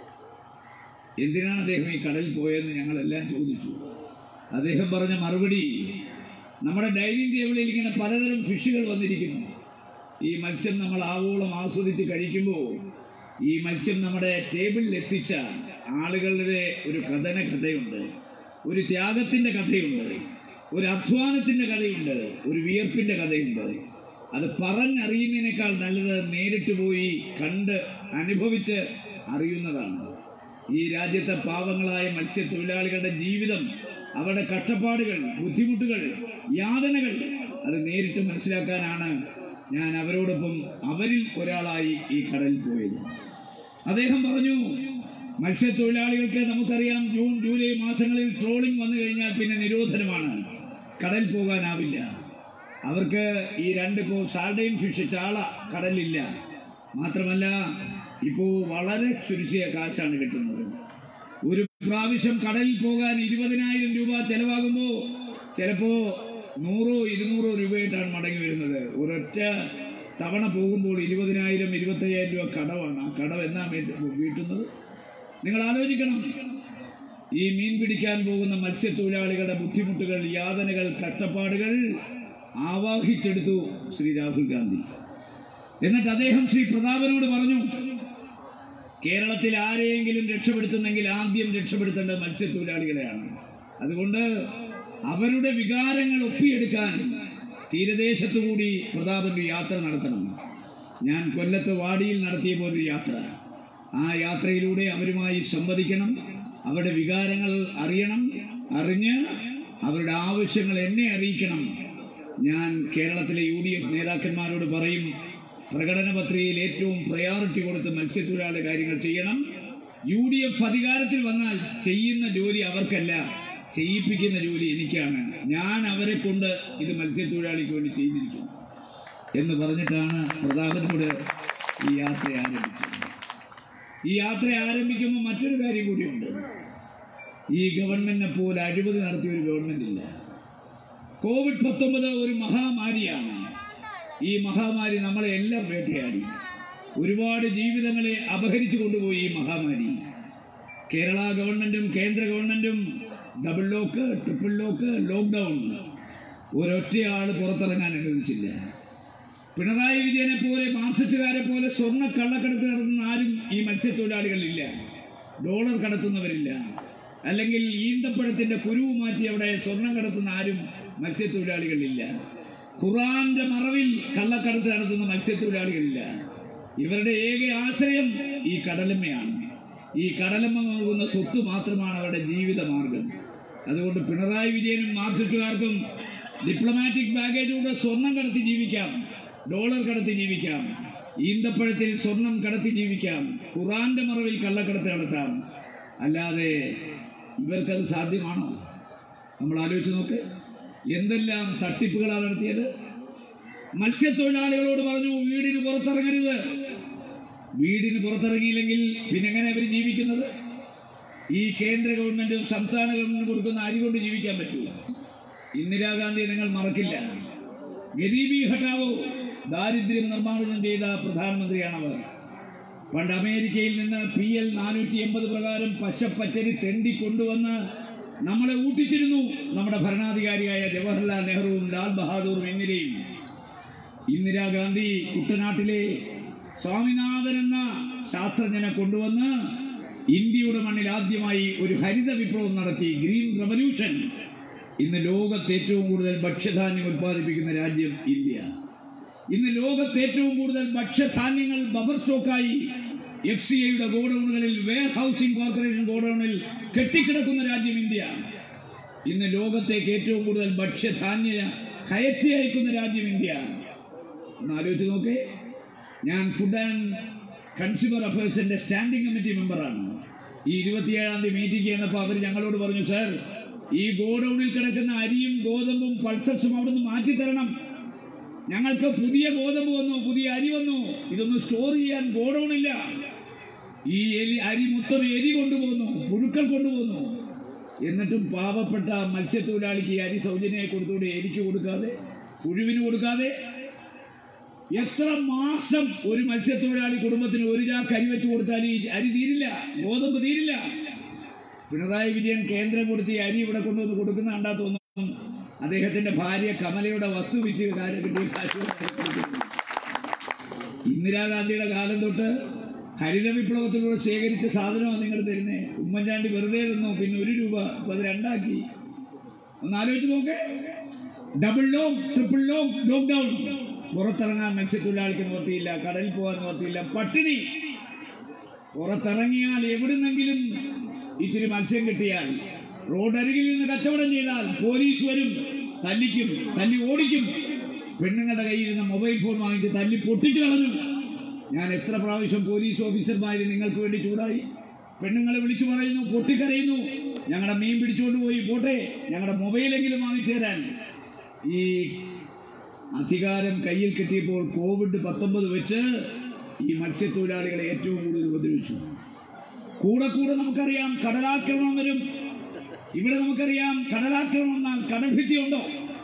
എന്തിനാണ് അദ്ദേഹം ഈ കടലിൽ പോയതെന്ന് ഞങ്ങളെല്ലാം ചോദിച്ചു അദ്ദേഹം പറഞ്ഞ മറുപടി നമ്മുടെ ഡൈനിങ് ടേബിളിൽ ഇങ്ങനെ പലതരം ഫിഷുകൾ വന്നിരിക്കുന്നു ഈ മത്സ്യം നമ്മൾ ആവോളം ആസ്വദിച്ച് കഴിക്കുമ്പോൾ ഈ മത്സ്യം നമ്മുടെ ടേബിളിൽ എത്തിച്ച ആളുകളുടെ ഒരു കഥന കഥയുണ്ട് ഒരു ത്യാഗത്തിൻ്റെ കഥയുണ്ട് ഒരു അധ്വാനത്തിൻ്റെ കഥയുണ്ട് ഒരു വിയർപ്പിൻ്റെ കഥയുണ്ട് അത് പറഞ്ഞറിയുന്നതിനേക്കാൾ നല്ലത് നേരിട്ട് പോയി കണ്ട് അനുഭവിച്ച് അറിയുന്നതാണ് ഈ രാജ്യത്തെ പാവങ്ങളായ മത്സ്യത്തൊഴിലാളികളുടെ ജീവിതം അവരുടെ കഷ്ടപ്പാടുകൾ ബുദ്ധിമുട്ടുകൾ യാതനകൾ അത് നേരിട്ട് മനസ്സിലാക്കാനാണ് ഞാൻ അവരോടൊപ്പം അവരിൽ ഒരാളായി ഈ കടലിൽ പോയത് അദ്ദേഹം പറഞ്ഞു മത്സ്യത്തൊഴിലാളികൾക്ക് നമുക്കറിയാം ജൂൺ ജൂലൈ മാസങ്ങളിൽ ട്രോളിംഗ് വന്നു കഴിഞ്ഞാൽ പിന്നെ നിരോധനമാണ് കടൽ പോകാനാവില്ല അവർക്ക് ഈ രണ്ട് ഇപ്പോൾ സാൽഡയും ഫിഷ് ചാള കടലില്ല മാത്രമല്ല ഇപ്പോൾ വളരെ ചുരുക്കിയ കാശാണ് കിട്ടുന്നത് ഒരു പ്രാവശ്യം കടലിൽ പോകാൻ ഇരുപതിനായിരം രൂപ ചെലവാകുമ്പോൾ ചിലപ്പോൾ നൂറോ ഇരുന്നൂറോ രൂപയായിട്ടാണ് മടങ്ങി വരുന്നത് ഒരൊറ്റ തവണ പോകുമ്പോൾ ഇരുപതിനായിരം ഇരുപത്തയ്യായിരം രൂപ കടവാണ് ആ കടവ് എന്നാ വീട്ട് വീട്ടുന്നത് നിങ്ങൾ ആലോചിക്കണം ഈ മീൻ പിടിക്കാൻ പോകുന്ന മത്സ്യത്തൊഴിലാളികളുടെ ബുദ്ധിമുട്ടുകൾ യാതനകൾ കഷ്ടപ്പാടുകൾ ആവാഹിച്ചെടുത്തു ശ്രീ രാഹുൽ ഗാന്ധി എന്നിട്ട് അദ്ദേഹം ശ്രീ പ്രതാപനോട് പറഞ്ഞു കേരളത്തിൽ ആരെയെങ്കിലും രക്ഷപ്പെടുത്തുന്നെങ്കിൽ ആദ്യം രക്ഷപ്പെടുത്തേണ്ടത് മത്സ്യത്തൊഴിലാളികളെയാണ് അതുകൊണ്ട് അവരുടെ വികാരങ്ങൾ ഒപ്പിയെടുക്കാൻ തീരദേശത്തു കൂടി പ്രതാപൻ ഒരു യാത്ര നടത്തണം ഞാൻ കൊല്ലത്ത് വാടിയിൽ നടത്തിയ പോലൊരു യാത്ര ആ യാത്രയിലൂടെ അവരുമായി സംവദിക്കണം അവരുടെ വികാരങ്ങൾ അറിയണം അറിഞ്ഞ് അവരുടെ ആവശ്യങ്ങൾ എന്നെ അറിയിക്കണം ഞാൻ കേരളത്തിലെ യു ഡി എഫ് നേതാക്കന്മാരോട് പറയും പ്രകടന പത്രികയിൽ ഏറ്റവും പ്രയോറിറ്റി കൊടുത്ത് മത്സ്യത്തൊഴിലാളി കാര്യങ്ങൾ ചെയ്യണം യു ഡി എഫ് അധികാരത്തിൽ വന്നാൽ ചെയ്യുന്ന ജോലി അവർക്കല്ല ചെയ്യിപ്പിക്കുന്ന ജോലി എനിക്കാണ് ഞാൻ അവരെ കൊണ്ട് ഇത് മത്സ്യത്തൊഴിലാളിക്ക് വേണ്ടി ചെയ്തിരിക്കും എന്ന് പറഞ്ഞിട്ടാണ് പ്രതാപനോട് ഈ യാത്ര ആരംഭിച്ചത് ഈ യാത്ര ആരംഭിക്കുമ്പോൾ മറ്റൊരു കാര്യം കൂടിയുണ്ട് ഈ ഗവൺമെന്റിനെ പോലെ അഴിമതി നടത്തിയ ഒരു ഗവൺമെന്റ് ഇല്ല കോവിഡ് പത്തൊമ്പത് ഒരു മഹാമാരിയാണ് ഈ മഹാമാരി നമ്മളെ എല്ലാം വേട്ടയാടി ഒരുപാട് ജീവിതങ്ങളെ അപഹരിച്ചു കൊണ്ടുപോയി ഈ മഹാമാരി കേരള ഗവൺമെന്റും കേന്ദ്ര ഗവൺമെന്റും double lock triple lock lockdown ഒരൊറ്റയാൾ പുറത്തിറങ്ങാൻ അനുവദിച്ചില്ല പിണറായി വിജയനെ പോലെ മാർക്സിസ്റ്റുകാരെ പോലെ സ്വർണ്ണ കള്ളക്കടത്ത് നടത്തുന്ന ആരും ഈ മത്സ്യത്തൊഴിലാളികളില്ല ഡോളർ കടത്തുന്നവരില്ല അല്ലെങ്കിൽ ഈന്തപ്പഴത്തിന്റെ കുരുവ് മാറ്റി അവിടെ സ്വർണം കടത്തുന്ന ആരും മത്സ്യത്തൊഴിലാളികളില്ല ഖുറാന്റെ മറവിൽ കള്ളക്കടത്ത് നടത്തുന്ന മത്സ്യത്തൊഴിലാളികളില്ല ഇവരുടെ ഏക ആശ്രയം ഈ കടലമ്മയാണ് ഈ കടലമ്മ നൽകുന്ന സ്വത്ത് മാത്രമാണ് അവരുടെ ജീവിത മാർഗം അതുകൊണ്ട് പിണറായി വിജയനും മാർക്സിസ്റ്റുകാർക്കും ഡിപ്ലോമാറ്റിക് ബാഗേജോടെ സ്വർണം കടത്തി ജീവിക്കാം ഡോളർ കടത്തി ജീവിക്കാം ഈന്തപ്പഴത്തിൽ സ്വർണം കടത്തി ജീവിക്കാം ഖുറാന്റെ മറവിൽ കള്ളക്കടത്ത് നടത്താം അല്ലാതെ ഇവർക്കത് സാധ്യമാണോ നമ്മൾ ആലോചിച്ച് നോക്ക് എന്തെല്ലാം തട്ടിപ്പുകളാണ് നടത്തിയത് മത്സ്യത്തൊഴിലാളികളോട് പറഞ്ഞു വീടിന് പുറത്തിറങ്ങരുത് വീടിന് പുറത്തിറങ്ങിയില്ലെങ്കിൽ പിന്നെ എങ്ങനെ അവർ ജീവിക്കുന്നത് ഈ കേന്ദ്ര ഗവൺമെന്റും സംസ്ഥാന ഗവൺമെന്റും കൊടുക്കുന്ന അരി കൊണ്ട് ജീവിക്കാൻ പറ്റൂല ഇന്ദിരാഗാന്ധിയെ നിങ്ങൾ മറക്കില്ല ഗരീബി ഹട്ടാവോ ദാരിദ്ര്യം നിർമ്മാർജ്ജനം ചെയ്ത പ്രധാനമന്ത്രിയാണവർ പണ്ട് അമേരിക്കയിൽ നിന്ന് പി എൽ നാനൂറ്റി എൺപത് പ്രകാരം പശപ്പച്ചരി തെണ്ടി കൊണ്ടുവന്ന് നമ്മളെ ഊട്ടിച്ചിരുന്നു നമ്മുടെ ഭരണാധികാരിയായ ജവഹർലാൽ നെഹ്റുവും ലാൽ ബഹാദൂറും എന്നിവരെയും ഇന്ദിരാഗാന്ധി കുട്ടനാട്ടിലെ സ്വാമിനാഥൻ എന്ന ശാസ്ത്രജ്ഞനെ കൊണ്ടുവന്ന് ഇന്ത്യയുടെ മണ്ണിൽ ആദ്യമായി ഒരു ഹരിത വിപ്ലവം നടത്തി ഗ്രീൻ റവല്യൂഷൻ ഇന്ന് ലോകത്ത് ഏറ്റവും കൂടുതൽ ഭക്ഷ്യധാന്യം ഉത്പാദിപ്പിക്കുന്ന രാജ്യം ഇന്ത്യ ഇന്ന് ലോകത്ത് ഏറ്റവും കൂടുതൽ ഭക്ഷ്യധാന്യങ്ങൾ ബഫർ സ്റ്റോക്കായി എഫ് സി ഐയുടെ ഗോഡൌണുകളിൽ വെയർ ഹൗസിംഗ് കോർപ്പറേഷൻ ഗോഡൌണിൽ കെട്ടിക്കിടക്കുന്ന രാജ്യം ഇന്ത്യ ഇന്ന് ലോകത്തേക്ക് ഏറ്റവും കൂടുതൽ ഭക്ഷ്യധാന്യ കയറ്റി അയക്കുന്ന രാജ്യം ഇന്ത്യ ഒന്ന് ആലോചിച്ച് നോക്കേ ഞാൻ ഫുഡ് ആൻഡ് കൺസ്യൂമർ അഫയേഴ്സിന്റെ സ്റ്റാൻഡിംഗ് കമ്മിറ്റി മെമ്പറാണ് ഈ ഇരുപത്തിയേഴാം തീയതി മീറ്റിംഗ് ചെയ്യുന്നപ്പോൾ അവർ ഞങ്ങളോട് പറഞ്ഞു സാർ ഈ ഗോഡൌണിൽ കിടക്കുന്ന അരിയും ഗോതമ്പും പൾസസും അവിടുന്ന് മാറ്റി തരണം ഞങ്ങൾക്ക് പുതിയ ഗോതമ്പ് വന്നു പുതിയ അരി വന്നു ഇതൊന്നും സ്റ്റോർ ചെയ്യാൻ ഗോഡൌൺ ഇല്ല ഈ എലി അരി മൊത്തം എരി കൊണ്ടുപോകുന്നു പുഴുക്കൾ കൊണ്ടുപോകുന്നു എന്നിട്ടും പാവപ്പെട്ട മത്സ്യത്തൊഴിലാളിക്ക് ഈ അരി സൗജന്യമായി കൊടുത്തുകൂടെ എരിക്ക് കൊടുക്കാതെ പുഴുവിന് കൊടുക്കാതെ എത്ര മാസം ഒരു മത്സ്യത്തൊഴിലാളി കുടുംബത്തിന് ഒരു ചാക്ക് അരി വെച്ച് കൊടുത്താൽ ഈ അരി തീരില്ല ഗോതമ്പ് തീരില്ല പിണറായി വിജയൻ കേന്ദ്രം കൊടുത്ത് ഈ അരി ഇവിടെ കൊണ്ടുവന്ന് കൊടുക്കുന്ന കണ്ടാ തോന്നും അദ്ദേഹത്തിന്റെ ഭാര്യ കമലയുടെ വസ്തു വിറ്റ് കാര്യം കിട്ടിയ കാശ് കൊണ്ട് അരി കൊടുക്കുന്നു. ഇന്ദിരാഗാന്ധിയുടെ കാലം തൊട്ട് ഹരിത വിപ്ലവത്തിലൂടെ ശേഖരിച്ച സാധനമാണ് നിങ്ങൾ തരുന്നത് ഉമ്മൻചാണ്ടി വെറുതെ തന്നു പിന്നെ ഒരു രൂപ ഇപ്പൊ അത് രണ്ടാക്കി ഒന്ന് ആലോചിച്ച് നോക്കേ double lock triple lock lockdown പുറത്തിറങ്ങാൻ മത്സ്യത്തൊഴിലാളിക്ക് നിവർത്തിയില്ല കടലിൽ പോകാൻ നിവർത്തിയില്ല പട്ടിണി പുറത്തിറങ്ങിയാൽ എവിടുന്നെങ്കിലും ഇച്ചിരി മത്സ്യം കിട്ടിയാൽ റോഡരികിൽ നിന്ന് കച്ചവടം ചെയ്താൽ പോലീസ് വരും തല്ലിക്കും തല്ലി ഓടിക്കും പെണ്ണുങ്ങളുടെ കയ്യിൽ നിന്ന് മൊബൈൽ ഫോൺ വാങ്ങിച്ച് തല്ലി പൊട്ടിച്ചു കളഞ്ഞു ഞാൻ എത്ര പ്രാവശ്യം പോലീസ് ഓഫീസർമാർ നിങ്ങൾക്ക് വേണ്ടി ചൂടായി പെണ്ണുങ്ങളെ വിളിച്ചു പറയുന്നു പൊട്ടിക്കരയുന്നു ഞങ്ങളുടെ മീൻ പിടിച്ചുകൊണ്ട് പോയി പോട്ടെ ഞങ്ങളുടെ മൊബൈലെങ്കിലും വാങ്ങിച്ചു തരാൻ ഈ അധികാരം കയ്യിൽ കിട്ടിയപ്പോൾ കോവിഡ് പത്തൊമ്പത് വെച്ച് ഈ മത്സ്യത്തൊഴിലാളികളെ ഏറ്റവും കൂടുതൽ ഉപദ്രവിച്ചു കൂടെ കൂടെ നമുക്കറിയാം കടലാക്രമണം വരും ഇവിടെ നമുക്കറിയാം കടലാക്രമണം എന്നാൽ കടൽഭിത്തി ഉണ്ടോ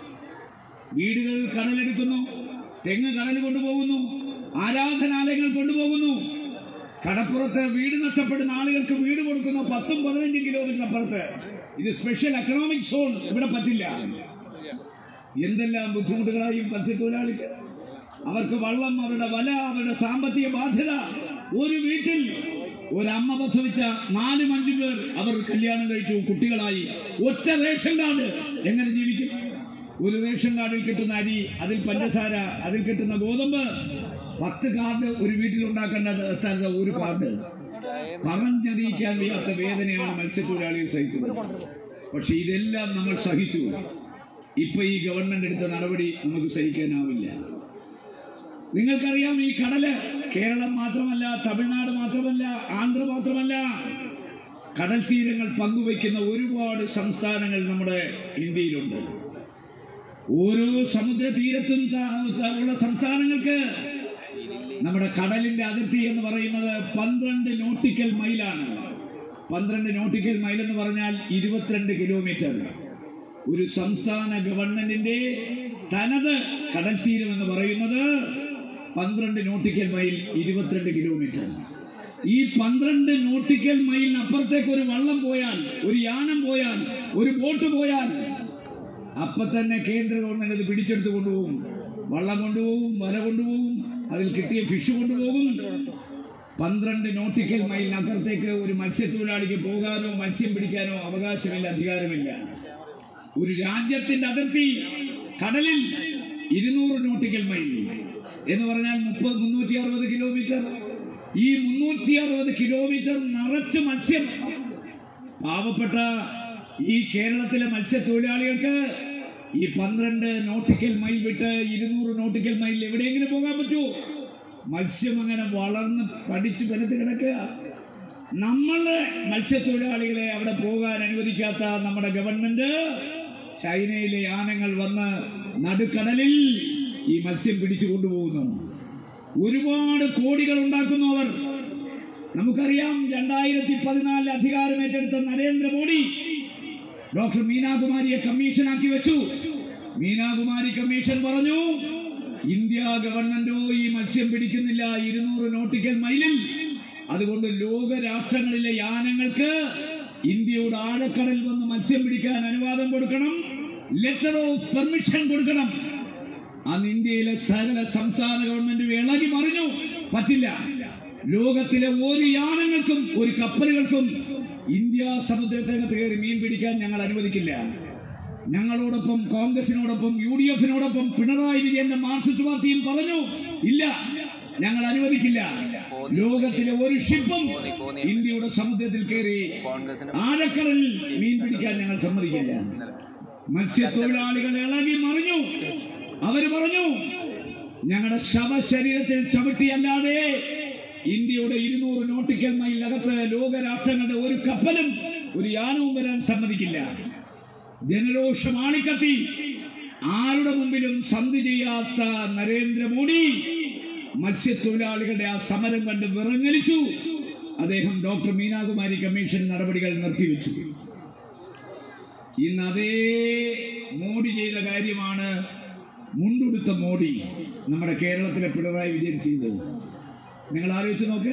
വീടുകൾ കടലെടുക്കുന്നു തെങ്ങ് കടൽ കൊണ്ടുപോകുന്നു ആരാധനാലയങ്ങൾ കൊണ്ടുപോകുന്നു കടപ്പുറത്ത് വീട് നഷ്ടപ്പെടുന്ന ആളുകൾക്ക് വീട് കൊടുക്കുന്ന പത്തും പതിനഞ്ചും കിലോമീറ്റർ അപ്പുറത്ത് ഇത് സ്പെഷ്യൽ എക്കണോമിക് സോൺ ഇവിടെ പറ്റില്ല എന്തെല്ലാം ബുദ്ധിമുട്ടുകളായി മത്സ്യത്തൊഴിലാളിക്ക് അവർക്ക് വള്ളം അവരുടെ വല അവരുടെ സാമ്പത്തിക ബാധ്യത ഒരു വീട്ടിൽ ഒരമ്മ പ്രസവിച്ച നാലും അഞ്ചും പേർ അവർ കല്യാണം കഴിച്ചു കുട്ടികളായി ഒറ്റ റേഷൻ കാർഡ് എങ്ങനെ ജീവിക്കും ഒരു റേഷൻ കാർഡിൽ കിട്ടുന്ന അരി അതിൽ പഞ്ചസാര അതിൽ കിട്ടുന്ന ഗോതമ്പ് പത്ത് കാർഡ് ഒരു വീട്ടിൽ ഉണ്ടാക്കേണ്ട സ്ഥലത്ത് ഒരു കാർഡ് പറഞ്ഞറിയിക്കാൻ വയ്യാത്ത വേദനയാണ് മത്സ്യത്തൊഴിലാളികൾ സഹിക്കുന്നത് പക്ഷെ ഇതെല്ലാം നമ്മൾ സഹിച്ചു ഇപ്പൊ ഈ ഗവൺമെന്റ് എടുത്ത നടപടി നമുക്ക് സഹിക്കാനാവില്ല നിങ്ങൾക്കറിയാം ഈ കടല് കേരളം മാത്രമല്ല തമിഴ്നാട് മാത്രമല്ല ആന്ധ്ര മാത്രമല്ല കടൽ തീരങ്ങൾ പങ്കുവയ്ക്കുന്ന ഒരുപാട് സംസ്ഥാനങ്ങൾ നമ്മുടെ ഇന്ത്യയിലുണ്ട് ഓരോ സമുദ്ര തീരത്തും ത- ത- ഉള്ള സംസ്ഥാനങ്ങൾക്ക് നമ്മുടെ കടലിന്റെ അതിർത്തി എന്ന് പറയുന്നത് പന്ത്രണ്ട് നോട്ടിക്കൽ മൈലാണ് പന്ത്രണ്ട് നോട്ടിക്കൽ മൈൽ എന്ന് പറഞ്ഞാൽ ഇരുപത്തിരണ്ട് കിലോമീറ്റർ ഒരു സംസ്ഥാന ഗവൺമെന്റിന്റെ തനത് കടൽ തീരം എന്ന് പറയുന്നത് പന്ത്രണ്ട് നോട്ടിക്കൽ മൈൽ ഇരുപത്തിരണ്ട് കിലോമീറ്റർ ഈ പന്ത്രണ്ട് നോട്ടിക്കൽ മൈലിന് അപ്പുറത്തേക്ക് ഒരു വള്ളം പോയാൽ ഒരു യാനം പോയാൽ ഒരു ബോട്ട് പോയാൽ അപ്പൊ തന്നെ കേന്ദ്ര ഗവൺമെന്റ് അത് പിടിച്ചെടുത്ത് കൊണ്ടുപോകും വള്ളം കൊണ്ടുപോകും വല കൊണ്ടുപോകും അതിൽ കിട്ടിയ ഫിഷ് കൊണ്ടുപോകും പന്ത്രണ്ട് നോട്ടിക്കൽ മൈലിനപ്പുറത്തേക്ക് ഒരു മത്സ്യത്തൊഴിലാളിക്ക് പോകാനോ മത്സ്യം പിടിക്കാനോ അവകാശമില്ല അധികാരമില്ല ഒരു രാജ്യത്തിന്റെ അതിർത്തി കടലിൽ ഇരുന്നൂറ് നോട്ടിക്കൽ മൈൽ എന്ന് പറഞ്ഞാൽ മുപ്പത് മുന്നൂറ്റി അറുപത് കിലോമീറ്റർ ഈ മുന്നൂറ്റി അറുപത് കിലോമീറ്റർ നിറച്ച് മത്സ്യം പാവപ്പെട്ട ഈ കേരളത്തിലെ മത്സ്യത്തൊഴിലാളികൾക്ക് ഈ പന്ത്രണ്ട് നോട്ടിക്കൽ മൈൽ വിട്ട് ഇരുന്നൂറ് നോട്ടിക്കൽ മൈൽ എവിടെയെങ്കിലും പോകാൻ പറ്റുമോ മത്സ്യം അങ്ങനെ വളർന്ന് പഠിച്ച് ബലത്ത് കിടക്കുക നമ്മള് മത്സ്യത്തൊഴിലാളികളെ അവിടെ പോകാൻ അനുവദിക്കാത്ത നമ്മുടെ ഗവൺമെന്റ് ചൈനയിലെ യാനങ്ങൾ വന്ന് നടുക്കടലിൽ ഈ മത്സ്യം പിടിച്ചു കൊണ്ടുപോകുന്നു ഒരുപാട് കോടികൾ ഉണ്ടാക്കുന്നു അവർ നമുക്കറിയാം രണ്ടായിരത്തി പതിനാലിൽ അധികാരം ഏറ്റെടുത്ത നരേന്ദ്രമോദി ഡോക്ടർ മീനാകുമാരിയെ കമ്മീഷനാക്കി വെച്ചു മീനാകുമാരി കമ്മീഷൻ പറഞ്ഞു ഇന്ത്യ ഗവൺമെന്റോ ഈ മത്സ്യം പിടിക്കുന്നില്ല ഇരുന്നൂറ് നോട്ടിക്കൽ മൈലിൽ അതുകൊണ്ട് ലോക രാഷ്ട്രങ്ങളിലെ യാനങ്ങൾക്ക് ഇന്ത്യയുടെ ആഴക്കടൽ വന്ന് മത്സ്യം പിടിക്കാൻ അനുവാദം കൊടുക്കണം ലെറ്റർ ഓഫ് പെർമിഷൻ കൊടുക്കണം അന്ന് ഇന്ത്യയിലെ സകല സംസ്ഥാന ഗവൺമെന്റ് ഇളകി മറിഞ്ഞു പറ്റില്ല ലോകത്തിലെ ഒരു യാനങ്ങൾക്കും ഒരു കപ്പലുകൾക്കും ഇന്ത്യ സമുദ്രത്തിനകത്ത് കയറി മീൻ പിടിക്കാൻ ഞങ്ങൾ അനുവദിക്കില്ല ഞങ്ങളോടൊപ്പം കോൺഗ്രസിനോടൊപ്പം യു ഡി എഫിനോടൊപ്പം പിണറായി വിജയന്റെ മാർക്സിസ്റ്റ് പാർട്ടിയും പറഞ്ഞു ഇല്ല ഞങ്ങൾ അനുവദിക്കില്ല ലോകത്തിലെ ഒരു ഷിപ്പും ഇന്ത്യയുടെ സമുദ്രത്തിൽ കയറി ആഴക്കടലിൽ മീൻ പിടിക്കാൻ ഞങ്ങൾ സമ്മതിക്കില്ല മത്സ്യത്തൊഴിലാളികൾ ഇളകി മറിഞ്ഞു അവര് പറഞ്ഞു ഞങ്ങളുടെ ശവശരീരത്തിൽ ചവിട്ടിയല്ലാതെ ഇന്ത്യയുടെ ഇരുന്നൂറ് നോട്ടിക്കൽ മൈലിനകത്ത് ലോകരാഷ്ട്രങ്ങളുടെ ഒരു കപ്പലും ഒരു യാനവും വരാൻ സമ്മതിക്കില്ല ജനരോഷം ആളിക്കത്തി ആരുടെ മുമ്പിലും സന്ധി ചെയ്യാത്ത നരേന്ദ്രമോദി മത്സ്യത്തൊഴിലാളികളുടെ ആ സമരം കണ്ട് വിറങ്ങലിച്ചു അദ്ദേഹം ഡോക്ടർ മീനാകുമാരി കമ്മീഷൻ നടപടികൾ നിർത്തിവെച്ചു ഇന്ന് അതേ മോഡി ചെയ്ത കാര്യമാണ് മുണ്ടുടുത്ത മോഡി നമ്മുടെ കേരളത്തിലെ പിണറായി വിജയൻ ചെയ്തത് നിങ്ങൾ ആലോചിച്ച് നോക്ക്